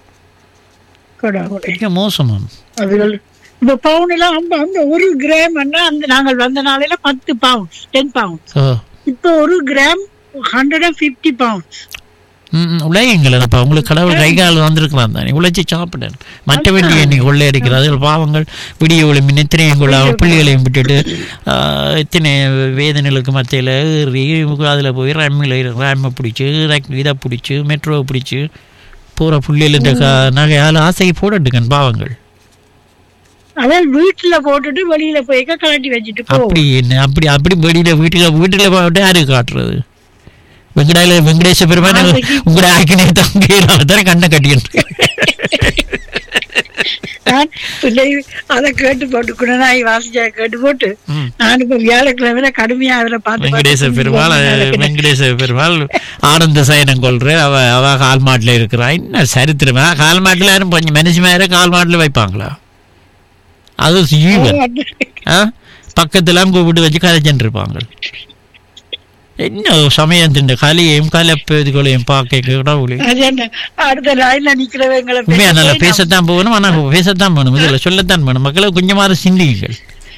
கொடாவுல மிக மோசமாம் அதுகள் இப்ப பவுன் எல்லாம் அந்த அந்த ஒரு கிராம் அந்த நாங்கள் வந்த நாளையில பத்து பவுண்ட் டென் பவுண்ட் ஓ இப்ப ஒரு gram hundred and fifty pound ம், உழையுங்களேப்பா உங்களுக்கு கடவுள் கை கால் வந்திருக்கலாம் தானே உழைச்சி சாப்பிடணும் மற்ற வேண்டிய நீ கொள்ளையடிக்கிறது அதுகள் பாவங்கள் விடிய ஒளி நித்திரையும் கொள்ள பிள்ளைகளையும் விட்டுட்டு ஆ, இத்தனை வேதனைகளுக்கு மத்தியில் ஏறி அதில் போய் ரம்மில் ரேமை பிடிச்சி இதை பிடிச்சி மெட்ரோவை பிடிச்சி போகிற பிள்ளைகள் இந்த க நகையால் ஆசையை போடட்டுங்கன் பாவங்கள் அதான் வீட்டுல போட்டுட்டு வெளியில போய் கலட்டி வச்சுட்டு போ அப்படி என்ன அப்படி அப்படி வெளியில் வீட்டுல வீட்டில் போட்டு யாருக்கு காட்டுறது வெங்கடாயில வெங்கடேச பெருமான் ஆசைக்கு- உங்களோட ஆக்கினே தங்கையில் தானே கண்ணை கட்டிட்டு நான் பிள்ளை அதை கேட்டு போட்டு குணநாய் வாசிச்சா கேட்டு போட்டு ம். நான் இப்ப வியாழக்கிழமை கடுமையா அவரை பார்த்து வெங்கடேச பார்த்து பெருமாள் நடக்கிறேன். வெங்கடேச பெருமாள் ஆனந்த சயனம் கொள்ற அவ அவ கால் மாட்டுல இருக்கிறா என்ன சரித்திரமா கால் மாட்டுல யாரும் கொஞ்சம் மனுஷன் மேல கால் மாட்டுல வைப்பாங்களா அது ஜீவன் ஆ? பக்கத்துல கூப்பிட்டு வச்சு கதைச்சுட்டு இருப்பாங்க என்ன சமயத்தின் கலியையும் கலப்பதுகளையும் பார்க்க கடவுளே அது என்ன அடுத்த லைன்ல நிக்கிறவங்களை உண்மையா நல்லா பேசத்தான் போகணும் ஆனா பேசத்தான் போகணும் இதுல சொல்லத்தான் போகணும் மக்களை கொஞ்சமாவது சிந்தியுங்கள்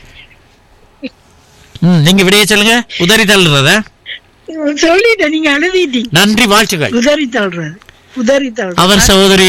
ம் நீங்க விடைய சொல்லுங்க உதறி தள்ளுறதா சொல்லிட்டேன் நீங்க எழுதிட்டீங்க நன்றி வாழ்த்துக்கள் உதறி தள்ளுறது உதறி தள்ளுறது அவர் சகோதரி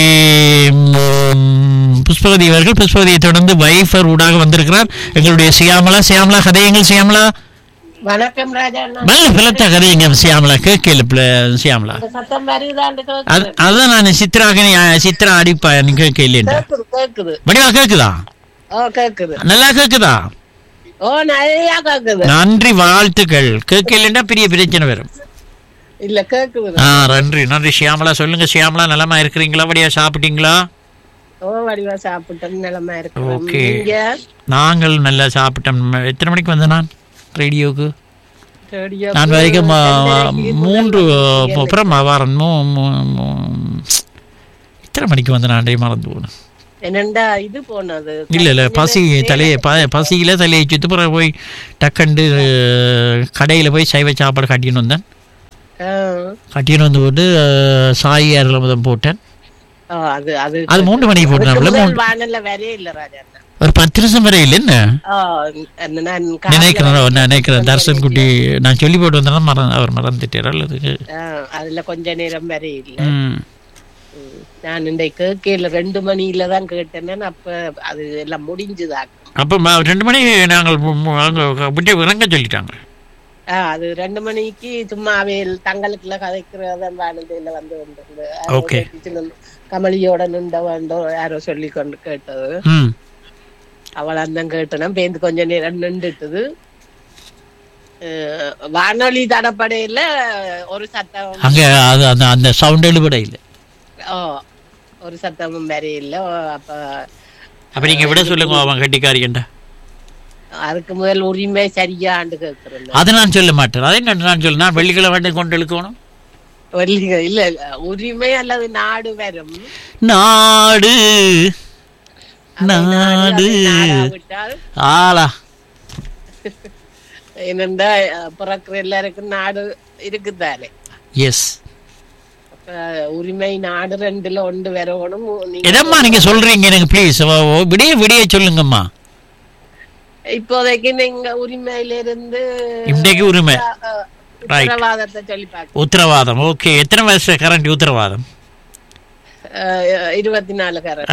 ம், புஷ்பவதி அவர்கள் புஷ்பவதியை தொடர்ந்து வைஃபர் ஊடாக வந்திருக்கிறார் எங்களுடைய சியாமலா சியாமலா கதையங்கள் சியாமலா வணக்கம் ராஜா அண்ணா. நல்ல பிளத்த கதையங்க சியாமலா கேட்கல பிள- சியாமலா இந்த சத்தம் வருதான்னு அது அதான் நான் சித்ராக சித்ரா அடிப்பா எனக்கு கேட்கல கேக்குது கேக்குது வடிவா கேக்குதா ஓ கேக்குது நல்லா கேக்குதா ஓ நிறைய கேக்குது நன்றி வாழ்த்துக்கள் கேட்கலன்னா பெரிய பிரச்சனை வரும் இல்ல கேக்குது ஆ நன்றி நன்றி சியாமலா சொல்லுங்க சியாமலா நலமா இருக்கிறீங்களா வடியா சாப்பிட்டீங்களா ஓ வடிவா சாப்பிட்டேன் நிலமா இருக்கு ஓகே. நீங்க நாங்கள் நல்லா சாப்பிட்டோம் எத்தனை மணிக்கு வந்தேன் நான் ரேடியோக்கு ரேடியோ நான் வரைக்கும் ஆ, மூன்று அப்புறம் வாரம் மூ மூ- மூ- எத்தனை மணிக்கு வந்தேன் நான் டே மறந்து போனேன் என்னண்டா இது போனது இல்ல இல்ல பசி தலையை ப- பசியில தலையை சுத்து பிறகு போய் டக்கண்டு கடையில போய் சைவ சாப்பாடு கட்டின்னு வந்தேன் ஆ. கட்டின்னு வந்து போட்டு ஆ, சாய் அருளமுதம் போட்டேன் ஆ, அது அது அது மூன்று மணிக்கு போட்டேன் அதுக்கு அவ்வளவு முதல் மூன்று- வானல்ல வரே இல்ல ராஜா அண்ணா. ஒரு பத்து நிமிஷம் வரை இல்லை என்ன ஆ, அந்த நான் காலைல நினைக்கிறேன் நான் நினைக்கிறேன் தர்சன் குட்டி நான் சொல்லி போட்டு வந்தேன் மறந்து அவர் மறந்துட்டார் அல்லது ஆ, அதுல கொஞ்ச நேரம் வரை இல்ல ம். நான் இந்த கேட்கல ரெண்டு மணியில தான் கேட்டேன் அப்ப அது எல்லாம் முடிஞ்சுதான் அப்போ ம- ரெண்டு மணி நாங்கள் மு- மு- அங்க விட்டு இறங்க சொல்லிட்டாங்க ஆ, அது ரெண்டு மணிக்கு சும்மா அவையில் தங்களுக்குள்ள கதைக்கிறதன் வானதியில வந்து வந்திருந்து Okay. கமலியோட நின்ற வேண்டும் யாரோ சொல்லி கொண்டு கேட்டது ம் அவள் அந்த கேட்டனா பேந்து கொஞ்ச நேரம் நின்றுட்டுது அஹ், வானொலி தடப்படையில ஒரு சத்தம் அங்க அது அந்த அந்த சவுண்ட் எழுபட இல்லை ஓ, ஒரு சத்தமும் வேற இல்ல ஓ, அப்ப அப்ப நீங்க விட சொல்லுங்க அவன் கட்டிக்காரிக்கண்டா அதுக்கு முதல் உரிமை சரியாண்டு கேட்கிறேன் அதை நான் சொல்ல மாட்டேன் அதை நான் நான் சொல்ல நான் வெள்ளிக்கிழமை கொண்டு இழுக்கணும் இல்ல இல்ல உரிமை அல்லது நாடு வரும் நாடு அதை நாடு நாடு அதை நாடாவிட்டால் ஆளா என்னண்டா அஹ், பிறக்கிற எல்லாருக்கும் நாடு இருக்குதானே எஸ் அப்ப உரிமை நாடு ரெண்டுல ஒன்று வரணும் நீங்க எதம்மா நீங்க சொல்றீங்க எனக்கு ப்ளீஸ் விடிய விடிய சொல்லுங்கம்மா இப்போதைக்கு நீங்க உரிமையில இருந்து இன்றைக்கு உரிமை அஹ், Right. உத்தரவாதத்தை சொல்லி பார்க்க உத்தரவாதம் ஓகே எத்தனை வருஷம் கரண்ட் உத்தரவாதம் இருபத்தி நாலு கரண்ட்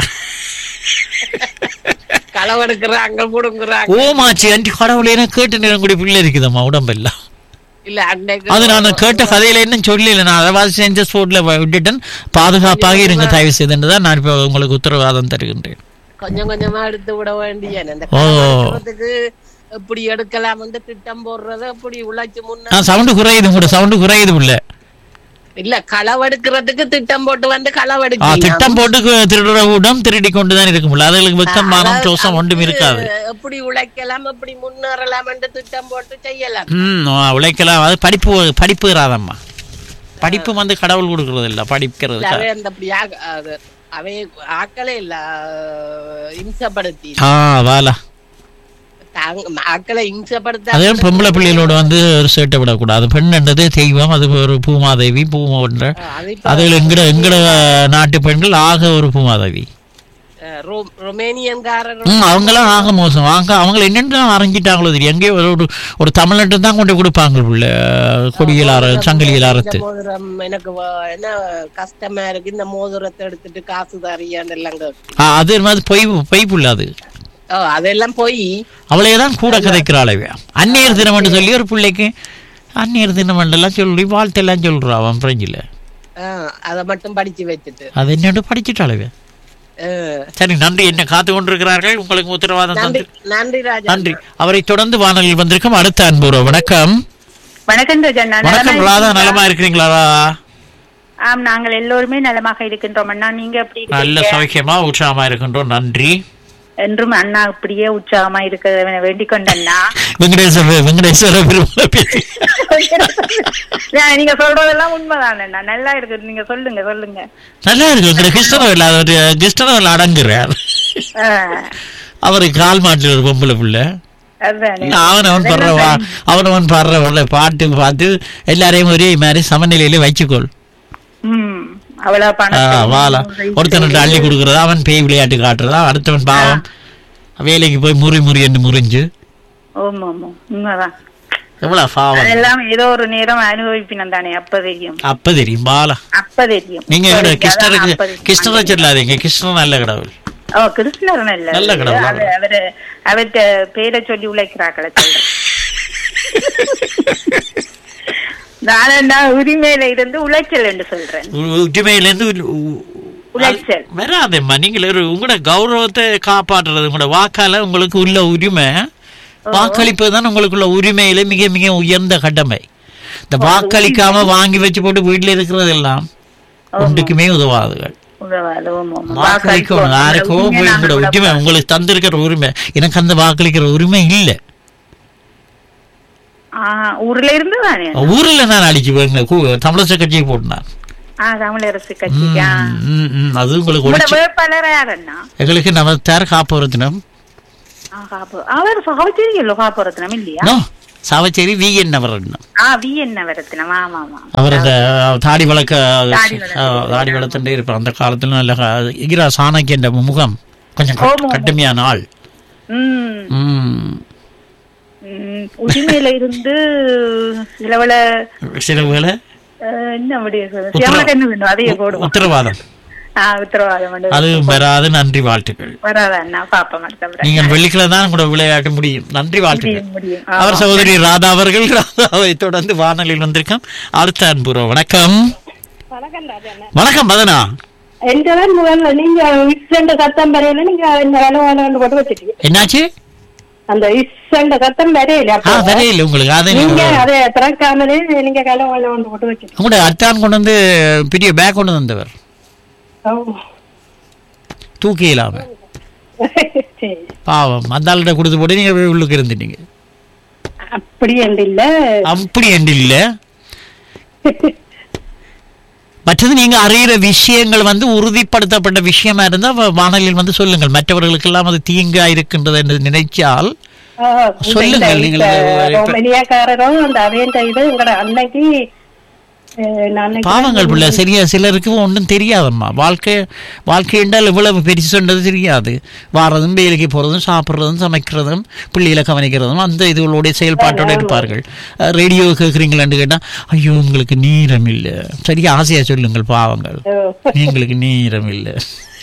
களவெடுக்கிறாங்க புடுங்குறாங்க ஓமாச்சி அன்றைக்கு கடவுளை என்ன கேட்டு நேரம் கூடிய பிள்ளை இருக்குதம்மா உடம்பெல்லாம் இல்ல அன்னைக்கு அது நான் கேட்ட கதையில என்ன சொல்லல நான் அதாவது செஞ்ச ஸ்போர்ட்ல விட்டுட்டேன் பாதுகாப்பாக இருங்க தயவு செய்து தான் நான் இப்போ உங்களுக்கு உத்தரவாதம் தருகின்றேன் கொஞ்சம் கொஞ்சமா எடுத்து விட வேண்டிய அந்த ஓ. களவெடுக்கிறதுக்கு எப்படி எடுக்கலாம் திட்டம் போடுறது அப்படி உழைச்சு முன்ன நான் சவுண்டு குறையுது உங்களோட சவுண்டு குறையுது பிள்ளை இல்ல களவெடுக்கிறதுக்கு திட்டம் போட்டு வந்து ஆ, களவெடுக்க திட்டம் போட்டு கு- திருடுற கூடம் திருடி கொண்டு தான் இருக்க முடியல அதுகளுக்கு வெக்கம் மானம் தோசம் ஒன்றும் இருக்காது எப்படி உழைக்கலாம் எப்படி முன்னேறலாம் என்று திட்டம் போட்டு செய்யலாம் ம் ஆ, உழைக்கலாம் அது படிப்பு படிப்பு இராதம்மா படிப்பு வந்து கடவுள் கொடுக்கறது இல்ல படிக்கிறது அவை அந்த அப்படி ஆக- அது அவை ஆக்களே இல்ல அஹ், இம்சப்படுத்தி ஆ வாலா தாங்க- ஆக்களை இம்சப்படுத்த அதே பொம்பளை பிள்ளைகளோட வந்து ஒரு சேட்டை விடக்கூடாது பெண்ன்றதே தெய்வம் அது ஒரு பூமாதேவி பூமன்ற அது இப்ப, அதில் எங்கட எங்கட நாட்டு பெண்கள் ஆக ஒரு பூமாதேவி அஹ், ரொ- ரொமேனியன்காரர் ம் அவங்களாம் ஆக மோசம் அவங்க அவங்க என்னென்னு அரைஞ்சிட்டாங்களோ தெரியும் எங்கேயோ ஒரு ஒரு- ஒரு தமிழ்நாட்டு தான் கொண்டு கொடுப்பாங்க உள்ள கொடியில் அற சங்கிலியில் அறுத்து இந்த மோதிரம் எனக்கு வ- என்ன கஷ்டமா இருக்கு இந்த மோதிரத்தை எடுத்துட்டு காசு தரியான்னு எல்லாம் கேக்கு. ஆ, அது மாதிரி பொய் பொய் புள்ள அது ஓ அதெல்லாம் போய் அவளையே தான் கூட கதைக்கிறாளே அந்நியர் தினம் சொல்லி ஒரு பிள்ளைக்கு அந்நியர் தினம் எல்லாம் சொல்லி வாழ்த்தெல்லாம் சொல்றா அவன் பிரெஞ்சில் அதை மட்டும் படிச்சு வச்சுட்டு அது என்னட்டு படிச்சுட்டாளவே அஹ், சரி நன்றி என்ன காத்து கொண்டிருக்கிறார்கள் உங்களுக்கு உத்தரவாதம் நன்றி தந்து நன்றி ராஜா நன்றி அவரை தொடர்ந்து வானொலியில் வந்திருக்கும் அடுத்த அன்புறவு வணக்கம் வணக்கம் ராஜா நான் வணக்கம் நலமா ராதா இருக்கீங்களா? நலமா இருக்கிறீங்களா ஆம் நாங்கள் எல்லோருமே நலமாக இருக்கின்றோம் அண்ணா நீங்க எப்படி நல்ல இருக்கீங்க சௌக்கியமா உற்சாகமா இருக்கின்றோம் நன்றி என்றும் அண்ணா இப்படியே உற்சாகமா இருக்க வேண்டிக் கொண்ட அண்ணா வெங்கடேஸ்வர வெங்கடேஸ்வர பெருமாளை பேசி ஏன், நீங்க சொல்றதெல்லாம் உண்மைதான் அண்ணா நல்லா இருக்கு நீங்க சொல்லுங்க சொல்லுங்க நல்லா இருக்கு உங்க கிருஷ்ணவில் அவர் கிருஷ்ணவில் அடங்குறார் ஆ, அவர் கால் மாட்டில் ஒரு பொம்பளை பிள்ளை அதுதானே. அவன் அவன் பாடுற வா- அவன் அவன் பாடுற பாட்டு பார்த்து எல்லாரையும் ஒரே மாதிரி சமநிலையில வச்சுக்கொள் ம், அவ்வளவு ஆ, பணம் வாழா ஒருத்தன் அள்ளி கொடுக்கறதா அவன் பேய் விளையாட்டு காட்டுறதா அடுத்தவன் பாவம் வேலைக்கு போய் முறி முறி என்று முறிஞ்சு ஆமா ஆமா உண்மைதான் எவ்வளவு பாவம் அதெல்லாம் ஏதோ ஒரு நேரம் அனுபவிப்பினம் தானே அப்ப தெரியும் அப்ப தெரியும் பாலா அப்ப தெரியும் நீங்க இப்ப எங்கட தெரியாது, கிருஷ்ணருக்கு அப்ப தெரியும். கிருஷ்ணரை சொல்லாதீங்க கிருஷ்ணன் நல்ல கடவுள் ஓ கிருஷ்ணர் நல்ல நல்ல கடவுள். அவரு அவரு அவர்கிட்ட பேரை சொல்லி உழைக்கிறாக்கள சொல்றேன் நானா உரிமையில இருந்து உழைச்சல் என்று சொல்றேன் உரிமையிலேருந்து உழைச்சல் வராதேம்மா நீங்கள் ஒரு உங்களோட கௌரவத்தை காப்பாற்றுறது உங்களோட வாக்கால உங்களுக்கு உள்ள உரிமை வாக்களிப்பது தான் உங்களுக்குள்ள உரிமையில மிக மிக உயர்ந்த கடமை இந்த வாக்களிக்காம வாங்கி வச்சு போட்டு வீட்டுல இருக்கிறது எல்லாம் ஒன்றுக்குமே உதவாதுகள் உதவாது, ஆமா, ஆமா. வாக்களிக்கணும் யாருக்கோ உண்மையை போய் நாங்கள் உங்களோட விட உரிமை உங்களுக்கு தந்திருக்கிற உரிமை எனக்கு அந்த வாக்களிக்கிற உரிமை இல்லை ஆ, ஊர்ல இருந்து தானே ஊர்ல நான் அடிச்சு தமிழக கட்சியை போட்டினான் ஆ தமிழரசு கட்சிக்கா ம், ம், அது உங்களுக்கு உங்களோட ஒழிச்சு வேட்பாளர் யாருன்னா எங்களுக்கு நமத்தார் காப்புறத்தினம் ஆ, காப்பு- அவர் சாவச்சேரியில் காப்புறத்தினம் இல்லையா நோ சாவச்சேரி வி என் அவரண்ணம் ஆ வி என்ன வரத்தினம் ஆமா ஆமா அவர் அந்த தாடி வளர்க்க தாடி வளர்க்க. தாடி வளர்த்துட்டே இருப்பார் அந்த காலத்துல நல்ல கா- இகிரா சாணக்கியன்ற முகம் கொஞ்சம் கட்- ஆமா, ஆமா. கடுமையான ஆள் ம் ம். ம், உரிமையில இருந்து சிலவள சில வேளை அஹ், என்ன அப்படியே சொல்றது? சிலவளுக்கு என்ன வேணும் அதையே போடுவோம் உத்தரவாதம் ஆ, உத்தரவாதம் வந்து அது வராது நன்றி வாழ்த்துக்கள் வராதா பாப்போம் அடுத்த முறை. நீங்கள் வெள்ளிக்கிழமை தான் கூட விளையாட முடியும் நன்றி வாழ்த்துக்கள் முடியும், முடியும். அவர் ஆமா. சகோதரி ராதா அவர்கள் ராதாவை தொடர்ந்து வானொலியில் வந்திருக்கோம் அடுத்த அன்புறோம் வணக்கம் வணக்கம் மதனா என்றதான் முதல்ல நீங்க இஸ்ரண்ட சத்தம் வரையில நீங்க இந்த வேலை வேலை போட்டு வச்சுட்டீங்க என்னாச்சு அந்த இஸ்ரண்ட சத்தம் வரையில ஆ அப்போ வரையில் உங்களுக்கு அதை நீங்க நீங்க அதை திறக்காமலே நீங்க கலை வேலை ஒன்று போட்டு வச்சுட்டீங்க உங்களோட அத்தான் கொண்டு வந்து பெரிய பேக் கொண்டு வந்தவர் ஓ. தூக்கி இல்லாம சரி பாவம் அந்த ஆள்கிட்ட கொடுத்து போட்டு நீங்க போய் உள்ளுக்கு இருந்துட்டீங்க அப்படி என்று இல்ல அப்படி என்று இல்ல மற்றது நீங்க அறிகிற விஷயங்கள் வந்து உறுதிப்படுத்தப்பட்ட விஷயமா இருந்தா வ- வானொலியில் வந்து சொல்லுங்கள் மற்றவர்களுக்கெல்லாம் அது தீங்கா இருக்கின்றது என்று நினைச்சால் ஆ, இந்த- சொல்லுங்கள், இந்த- நீங்கள் இந்த இப்ப- ரோமனியாக்காரரும் அந்த அவையன் இது எங்கட அன்னைக்கு அஹ், நான் அன்னைக்கு பாவங்கள் பிள்ளை சரியா சிலருக்கு ஒன்றும் தெரியாதம்மா வாழ்க்கை வாழ்க்கை என்றால் இவ்வளவு பெருசுன்றது தெரியாது வாரதும் வேலைக்கு போறதும் சாப்பிட்றதும் சமைக்கிறதும் பிள்ளைகளை கவனிக்கிறதும் அந்த இதுகளுடைய செயல்பாட்டோட இருப்பார்கள் அஹ், ரேடியோ கேட்குறீங்களான்னு கேட்டா ஐயோ உங்களுக்கு நீரம் இல்லை சரியா ஆசையா சொல்லுங்கள் பாவங்கள் எங்களுக்கு நீரம் இல்லை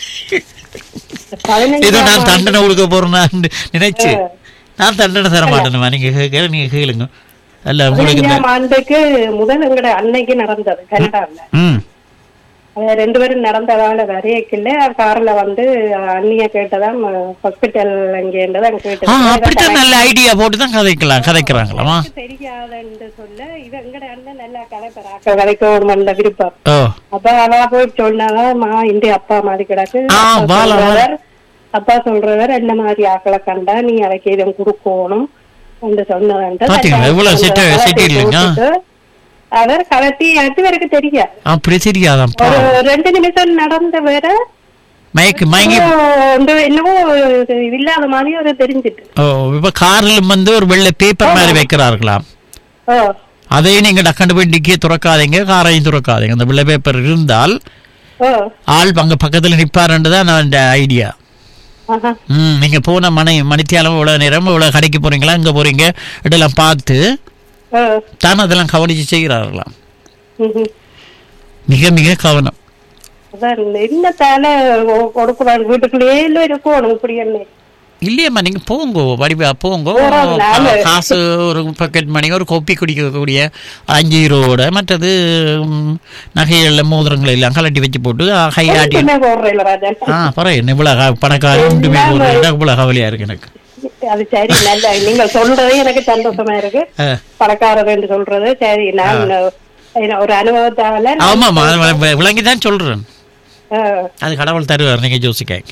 பதினஞ்சாம் ஏதோ நான் ஆண்டு- தண்டனை கொடுக்க போறேன்னு நினைச்சு நான் தண்டனை தர மாட்டேனுமா நீங்க கேட்க நீங்க கேளுங்க அல்ல உங்களுக்கு இந்த பதினஞ்சாம் ஆண்டுக்கு முதல் எங்கட அன்னைக்கு நடந்தது கனடாவில் ம் அது ரெண்டு பேரும் நடந்ததால வரையக்கில்ல கார்ல வந்து அண்ணிய கேட்டதான் ஹாஸ்பிட்டல் அங்கேன்றதான் ஆ கேட்டது அப்படித்தான் நல்ல ஐடியா போட்டு தான் கதைக்கலாம் கதைக்கிறாங்களாமா தெரியாதுன்னு சொல்ல இவ எங்கட அண்ணன் நல்லா கலைப்பறாக்க கதைக்க அந்த விருப்பம் ஓ அப்ப அவ போய் சொன்னாதான் இந்த அப்பா மாதிரி கிடக்கு ஆ, அப்பா வாழ, வாழ. சொல்றவர், அப்பா சொல்றவர் என்ன மாதிரி ஆக்களை கண்டா நீ அவைக்கு இதை கொடுக்கணும் என்று சொன்னவன்ட்டு பாத்தீங்களா, எவ்வளவு செட்ட- கலட்டி செட்டி இல்லைங்க? போட்டுட்டு அவர் கலட்டி அது வரைக்கு தெரியாது அப்படி தெரியாதான் ஒரு ரெண்டு நிமிஷம் நடந்த வேற மயக்கு மயங்கி என்னவோ இது இல்லாத மாதிரி ஒரு தெரிஞ்சிட்டு ஓ இப்ப காரில் வந்து ஒரு வெள்ளை பேப்பர் மாதிரி வைக்கிறார்களாம் ஓ அதையும் நீங்க டக்கண்டு போய் டிக்கியை துறக்காதீங்க காரையும் துறக்காதீங்க அந்த வெள்ளை பேப்பர் இருந்தால் ஓ ஆள் அங்க பக்கத்துல நிப்பாருன்றது தான் அந்த ஐடியா ஆஹா. ம் நீங்க போன மணி மணித்தியாலம் இவ்வளவு நேரம் இவ்வளவு கடைக்கு போறீங்களா இங்க போறீங்க இதெல்லாம் பார்த்து ஓ தான் அதெல்லாம் கவனிச்சு செய்கிறார்களாம் ம்ஹும். மிக மிக கவனம் அதான் என்னத்தால கொடுக்குறாங்க வீட்டுக்குள்ளேயே இருக்கணும் இப்படி என்ன இல்லையம்மா நீங்க போங்க வடிவா போங்க போறோம் நானு. காசு ஒரு பாக்கெட் மணி ஒரு கோப்பி குடிக்கக்கூடிய அஞ்சு யூரோட மற்றது ம், நகைகள்ல மோதிரங்கள் எல்லாம் கலட்டி வச்சு போட்டு கை ஆட்டி ஒண்ணுமே போடுறேன் ராஜா ஆ பரவாயில்ல இவ்வளவு க- பணக்காரன் ஒன்றுமே போடுறேன் இவ்வளவு கவலையா இருக்கு எனக்கு அது சரி நல்ல நீங்க சொல்றதே எனக்கு சந்தோஷமா இருக்கு ஆ, பணக்காரர் என்று சொல்றது சரி நான் என்ன, ஒரு அனுபவத்தால நான் ஆமாமா விளங்கி தான் சொல்றேன் ஆ, அது கடவுள் தருவார் நீங்க யோசிக்க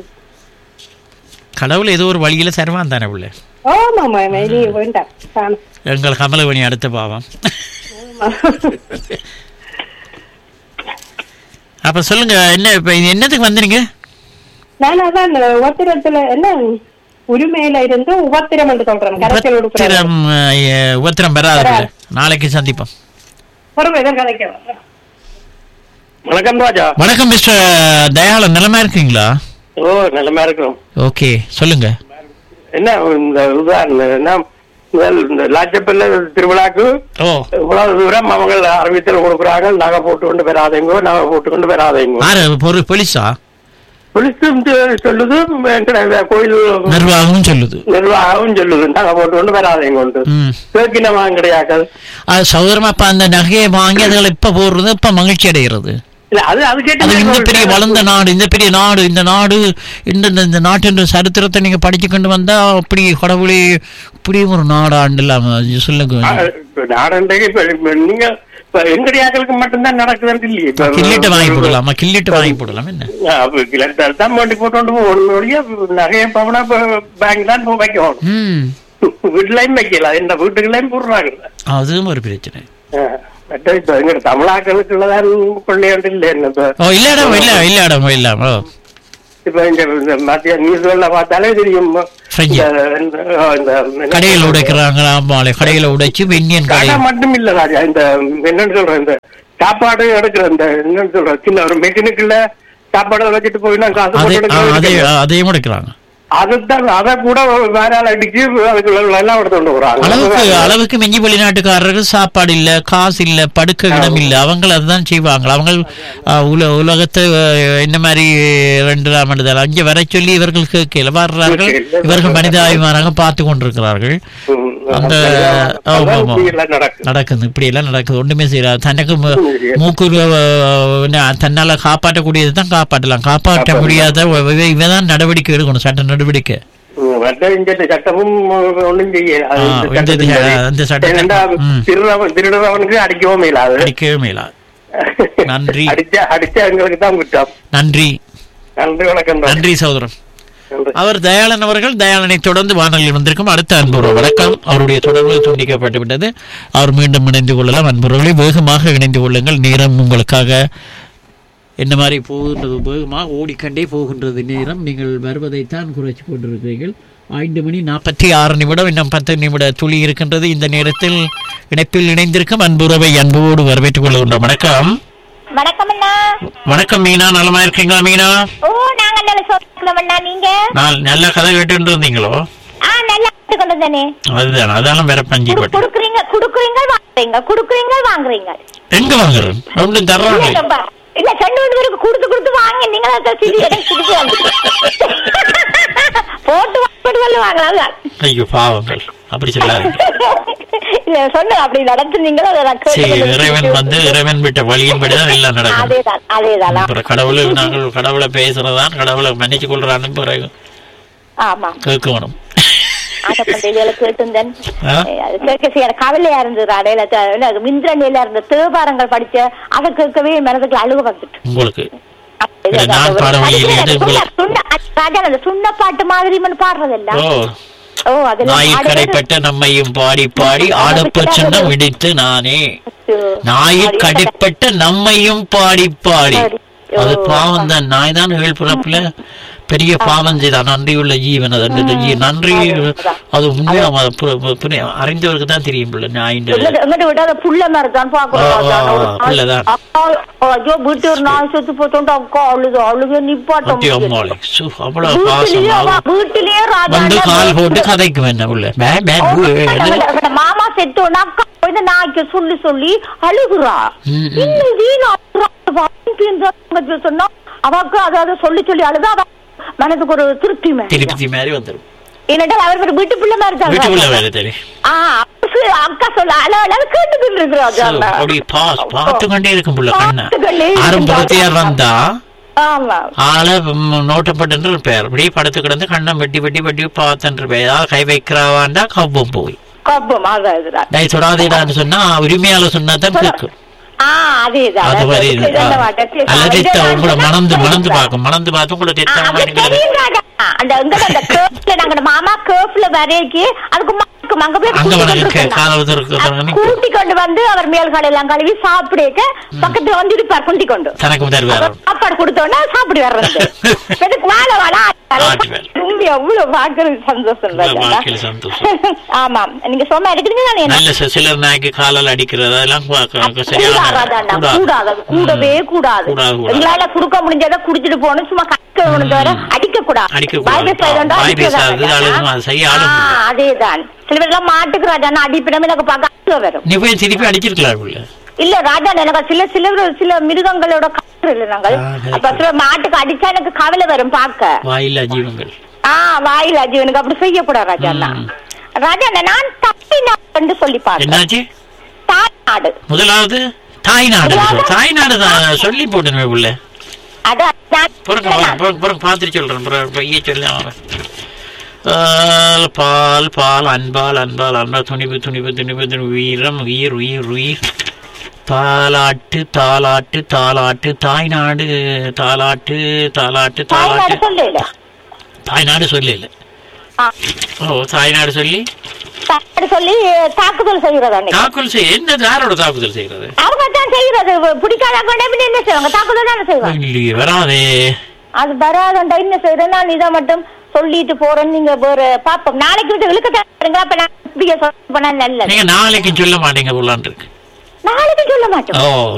கடவுள் ஏதோ ஒரு வழியில தருவான் தானே உள்ள ஆமாமா இனி வேண்டாம் காணும். எங்கள் கமலவணி அடுத்த பாவம் ஆமா. அப்ப சொல்லுங்க என்ன இப்ப இது என்னத்துக்கு வந்தீங்க நான் அதான் உபத்திரத்துல என்ன உரிமையில இருந்து உபத்திரம் என்று சொல்றேன் கரைச்சல் கொடுக்குறேன் உத்திரம் அஹ், உத்திரம் பெறாது நாளைக்கு சந்திப்போம் பொறுமை தான் கதைக்க வணக்கம் ராஜா வணக்கம் மிஸ்டர் தயாளன் நிலமா இருக்கீங்களா ஓ நிலைமை இருக்கிறோம் ஓகே சொல்லுங்க என்ன இந்த இதுதான் என்ன முதல் இந்த லாச்சப்பல்ல திருவிழாக்கு ஓ இவ்வளவு தூரம் அவங்க அறிவித்தல் கொடுக்குறாங்க நகை போட்டு கொண்டு வராதீங்க நகை போட்டு கொண்டு வராதீங்க யாரு பொரு போலீஸா போலீஸும் சொ- சொல்லுது எங்கட கோயில் நிர்வாகமும் சொல்லுது நிர்வாகம் சொல்லுது நகை போட்டு கொண்டு வராதீங்க கொண்டு ம் கேட்கினமா கிடையாது அது சௌகரமா இப்ப அந்த நகையை வாங்கி அதுகளை இப்ப போடுறது இப்ப மகிழ்ச்சி அடைகிறது இல்ல அது அது கேட்டு அது இந்த பெரிய வளர்ந்த நாடு இந்த பெரிய நாடு இந்த நாடு இந்த இந்த- இந்த நாட்டின் சரித்திரத்தை நீங்க படிச்சு கொண்டு வந்தா அப்படி கடவுளே இப்படி ஒரு நாடாண்டு இல்லாம சொல்லுங்க நாடண்டைக்கு இப்ப இப்ப நீங்க இப்ப எங்கடியாக்களுக்கு மட்டும்தான் நடக்குதுன்னு இல்லையே இப்ப கில்லிட்டு வாங்கி போடலாமா கில்லிட்டு வாங்கி போடலாம் என்ன அப்ப கிளட்டால் தான் வண்டி போட்டு கொண்டு போகணும் நகையை பவனா பேங்க் தான் போய் வைக்கணும் ம் வீட்டுலயும் வைக்கல இந்த வீட்டுக்குள்ளயும் போடுறாங்க அதுவும் ஒரு பிரச்சனை மற்ற இப்ப எங்க தமிழாக்களுக்குள்ளதான் கொள்ளையாண்டு இல்ல என்ன இப்ப ஓ இல்ல இடம் இல்ல இல்ல இடம் இல்ல ஓ இப்ப இந்த இந்த மத்திய நியூஸ்ல பார்த்தாலே தெரியும் ஃப்ரெஞ்சு. இந்த- இந்த- இந்த- கடையில உடைக்கிறாங்க ஆமாலே கடையில உடைச்சு வெண்ணியன் கடை கடை மட்டும் இல்ல ராஜா இந்த என்னன்னு சொல்றேன் இந்த சாப்பாடு எடுக்கிற இந்த என்னன்னு சொல்றேன் சின்ன ஒரு மெஷினுக்குள்ள சாப்பாடு வச்சுட்டு போயினா காசு அதே போட்டு ஆ, எடுக்க அதே வேண்டியது. அதையும் உடைக்கிறாங்க அதுதான் அதை கூட வேற ஆள் அடிச்சு அதுக்குள்ள எல்லாம் எடுத்து கொண்டு போறாங்க அளவுக்கு அளவுக்கு மிஞ்சி வெளிநாட்டுக்காரர்கள் சாப்பாடு இல்ல காசு இல்ல படுக்க இடம் இல்ல அவங்க அதுதான் செய்வாங்க அவங்க அஹ், உல உலகத்தை அஹ், இந்த மாதிரி ரெண்டு ராமண்டதால் அங்கே வர சொல்லி இவர்கள் கேட்கல வர்றார்கள் இவர்கள் மனிதாபிமானாக பார்த்து கொண்டிருக்கிறார்கள் ம், அந்த அதான் ஆமா, ஆமா. இப்படி எல்லாம் நடக்குது நடக்குது இப்படி எல்லாம் நடக்குது ஒண்ணுமே செய்யறாது தனக்கு மு- மூக்கு அஹ், என்ன, தன்னால காப்பாற்றக்கூடியது தான் காப்பாற்றலாம் காப்பாற்ற முடியாத இவ- இவதான் நடவடிக்கை எடுக்கணும் சட்ட நடவடிக்கை ம், மற்ற இந்த சட்டமும் ஒண்ணும் செய்யல அது ஆ, இந்த இந்த சட்டத்தின் தி- படி. இந்த சட்டத்தின் ஏனென்றா, ம். திருடுறவன் திருடுறவனுக்கு அடிக்கவும் இல்லாது அடிக்கவே மேலா நன்றி. அடிச்சா அடிச்சா எங்களுக்கு தான் குற்றம் நன்றி நன்றி வணக்கம் ராஜா. நன்றி சகோதரன் நன்றி. அவர் தயாளன் அவர்கள் தயாளனை தொடர்ந்து வானொலியில் வந்திருக்கும் அடுத்த அன்புறவு வணக்கம் அவருடைய தொடர்பு துண்டிக்கப்பட்டு விட்டது அவர் மீண்டும் இணைந்து கொள்ளலாம் அன்புறவர்களை வேகமாக இணைந்து கொள்ளுங்கள் நேரம் உங்களுக்காக என்ன மாதிரி போகின்றது வேகமாக ஓடிக்கண்டே போகின்றது நேரம் நீங்கள் வருவதைத்தான் குறைச்சி கொண்டிருக்கிறீர்கள் ஐந்து மணி நாற்பத்தி ஆறு நிமிடம் இன்னும் பத்து நிமிட துளி இருக்கின்றது இந்த நேரத்தில் இணைப்பில் இணைந்திருக்கும் அன்புறவை அன்போடு வரவேற்றுக் கொள்கின்றோம் வணக்கம் வணக்கம் அண்ணா வணக்கம் மீனா நலமா இருக்கீங்களா மீனா ஓ நாங்க நல்ல சொல்றோம் அண்ணா நீங்க நான் நல்ல கதை கேட்டு இருந்தீங்களோ ஆ நல்லா கொண்டு தானே அதுதான் அதான வேற பஞ்சி பட்டு குடுக்குறீங்க குடுக்குறீங்க வாங்குறீங்க குடுக்குறீங்க வாங்குறீங்க எங்க வாங்குறேன் ஒன்றும் தர்றாங்க இல்ல, நம்ம- இல்ல செண்டு ஒன்று பேருக்கு கொடுத்து கொடுத்து வாங்க நீங்க அதை சிரி எனக்கு சிரிச்சு வந்துட்டு போட்டு வாங்கிட்டு வந்து வாங்கலாம் ஐயோ பாவங்கள் அப்படி சொல்லாதீங்க இல்ல சொன்ன அப்படி நடத்துனீங்களோ அதை நான் கேட்டு சரி கொண்டு இறைவன் வந்து இறைவன் விட்ட வழியின்படிதான் எல்லாம் நடக்கும் அதேதான் அதேதான் அப்புறம் கடவுளை நாங்கள் கடவுளை பேசுறதான் கடவுளை மன்னிச்சு கொள்றான்னு பிறகு ஆமா கேட்கணும் அதை பண்டையில கேட்டிருந்தேன் ஆ? அது கேட்க செய்ய கவலையா இருந்தது அடையில த- இல்ல, மிந்திரணியில இருந்த தேவாரங்கள் படிச்ச அதை கேட்கவே மனதுக்கு அழுக வந்துட்டு உங்களுக்கு அப்ப இது இல்ல, நான் அந்த பாட ஒரு வழியிலே சுண்ண- இது உங்களுக்கு- சுண்ண- ராஜா அந்த சுண்ண பாட்டு மாதிரி பாடுறதெல்லாம் ஓ ஓ அதெல்லாம் நாய் பாடுறது- கடைப்பட்ட நம்மையும் பாடி பாடி ஆடப்ப சொன்ன விடித்து நானே ஐயோ, நாய் பாடி- கடைப்பட்ட நம்மையும் பாடி பாடி பாடி. அது ஓ, பாவம் தான் நாய் தான் ஏழு பிறப்புல பெரிய பாவம் செய்தான் நன்றியுள்ள ஜீவன் அது அந்த ஜீ- நன்றி அது உண்மையா அவ பு- பு- புரிய- அறிந்தவருக்கு தான் தெரியும் பிள்ளை நாயின் எங்கிட்ட- எங்கிட்ட விட்டா அந்த புள்ள மாதிரி தான் பாக்குறோம் ஆ, ராஜா. ஆ, ஒரு ஆ, நாய்- புள்ளதான். அக்கா, ஐயோ வீட்டு ஒரு நாய் செத்து போட்டோம் அக்கா அழுது அழுக நிப்பாட்ட அத்தி முடியல. அம்மாளே சு, அவ்வளவு பாசம் வீட்டிலேயே அவ- அவ- வீட்டிலேயே ராஜா வந்து அந்த கால் போட்டு வீட்டு- கதைக்கு வேண்டாம் உள்ள பே, பே, ஓ, பூ, அவட- என்ன? அவட மாமா செத்தோன்னா அக்கா இந்த நாய்க்கு சொல்லி சொல்லி அழுகுறா ம், ம். இன்னும் வீணா அழுகுறா. வாந்தி என்றாங்க சொன்னா அவக்கு அதாவது சொல்லி சொல்லி அழுதா அவ மனதுக்கு ஒரு திருப்தி மாதிரி திருப்பதி மாதிரி வந்துடும் என்னடா அவர் ஒரு வீட்டு பிள்ளை மாதிரி தான் வீட்டுக்குள்ள வேலை தெரியும் ஆ அப்ப அக்கா சொல்ல அளவு அளவு கேட்டுக்கிட்டு இருக்கிறா சு, அப்படி பாஸ் பார்த்து கொண்டே இருக்கும் புள்ள கண்ணா பார்த்துக்கொண்டே ஆரம்ப இருக்கும். பத்தியார் வந்தா ஆமா ஆளை நோட்டப்பட்டு இருப்பார் அப்படியே படுத்து கிடந்து கண்ணை வெட்டி வெட்டி வெட்டி பார்த்துட்டு இருப்பார் ஏதாவது கை வைக்கிறாவாண்டா கவ்வும் போய் கப்பம் அதான் இதுதான் டை சொடாதேடான்னு சொன்னா உரிமையால சொன்னா தான் கேட்கும் ஆ அதேதான் அது மாதிரி அதுக்கு இது அந்த வாட்டர் டேஸ்ட். அல்ல இது ரத்தம் நான் உங்களை சொன்னா மணந்து மணந்து புரியுதா? பார்க்கும் மணந்து பார்த்து உங்களை ஆ, ரத்தம் அது மாதிரி தெரியும் ராஜா. அந்த எங்க அந்த கேர்ஃப்ல நாங்க அந்த மாமா கேர்ஃப்ல வரைக்கு அதுக்கு மாக்கும் அங்க போய் அங்க கூட்டி வந்து கொண்டு இருக்கேன். காலவத்து இருக்கு கூட்டி கொண்டு வந்து அவர் மேல்கால எல்லாம் கழுவி சாப்பிடுக்க பக்கத்துல வந்து இருப்பார் குண்டி கொண்டு தனக்கு தருவார் அப்ப சாப்பாடு கொடுத்தோன்னா சாப்பிடு வர்றது எனக்கு வாழ வாழ ஆட்டி வேலை. உண்மை அவ்வளவு பாக்குறது சந்தோஷம் ராஜா. வாழ்க்கையில சந்தோஷம் ஆமாம் நீங்க சொன்னா எடுக்கிறீங்க நான் என்ன நல்ல சி- சிலர் நாய்க்கு காலால் அடிக்கிறது அதெல்லாம் கு- கு- கூடாது சரியான ராஜாண்ணா, கூடாது. கூடாது அது கூடவே கூடாது கூடாது, கூடாது. எங்களால குடுக்க முடிஞ்சதை குடிச்சிட்டு போகணும் சும்மா கக்க தவிர அடிக்க கூடாது அடிக்கக்கூடாது. வாய் பேசாதண்டா, வாய் அடிக்கக்கூடாது பேசாது, ராஜா. அழுகும், அது செய்ய ஆளும் ஆ, இல்லை. அதேதான் சில பேர் எல்லாம் மாட்டுக்கு ராஜா அடிப்பிடமே எனக்கு பார்க்க அழுக வரும் நீ போய் திருப்பி அடிச்சிருக்கலாம் உள்ள இல்ல ராஜா எனக்கு சில சில சில மிருகங்களோட கற்று இல்ல நாங்கள் ஆ, சரி, அப்ப சில மாட்டுக்கு அடிச்சா எனக்கு கவலை வரும் பார்க்க வாயில்லா ஜீவங்கள் ஆ வாயில் அஜீவனுக்கு அப்படி செய்யக்கூடாது ராஜா ம். ராஜா நான் தப்பினாடு சொல்லி பார்த்தேன் என்னாச்சு தாய்நாடு முதலாவது தாய்நாடு தாய்நாடு தான் சொல்லி போட்டுமே உள்ள அதான் பிறகு நான் பிறகு பிறகு பார்த்துட்டு சொல்றேன் பிறகு பைய சொல்லி அவன் பால் பால் பால் அன்பால் அன்பால் அன்பால் துணிவு துணிவு துணிவு துணிவு வீரம் உயிர் உயிர் உயிர் தாலாட்டு தாலாட்டு தாலாட்டு தாய்நாடு தாலாட்டு தாலாட்டு தாய்நாடு தாலாட்டு சொல்லல தாய்நாடு சொல்லல ஆ. ஓ தாய்நாடு சொல்லி தாய்நாடு சொல்லி தாக்குதல் செய்யறது அன்னைக்கு தாக்குதல் செய்ய என்ன யாரோட தாக்குதல் செய்யறது அவங்க தான் செய்யறது பிடிக்காத கொண்டே என்ன செய்வாங்க தாக்குதல் தானே செய்வாங்க இல்லையே வராதே அது வராதண்டா என்ன செய்யறேன் நான் இதை மட்டும் சொல்லிட்டு போறேன்னு நீங்க வேற பாப்போம் நாளைக்கு விட்டு இழுக்க தருங்க அப்ப நான் இப்படியே சொல்ல போனா நல்லது நீங்க நாளைக்கு சொல்ல மாட்டீங்க போலான் இருக்கு நாளைக்கு சொல்ல மாட்டோம் ஓ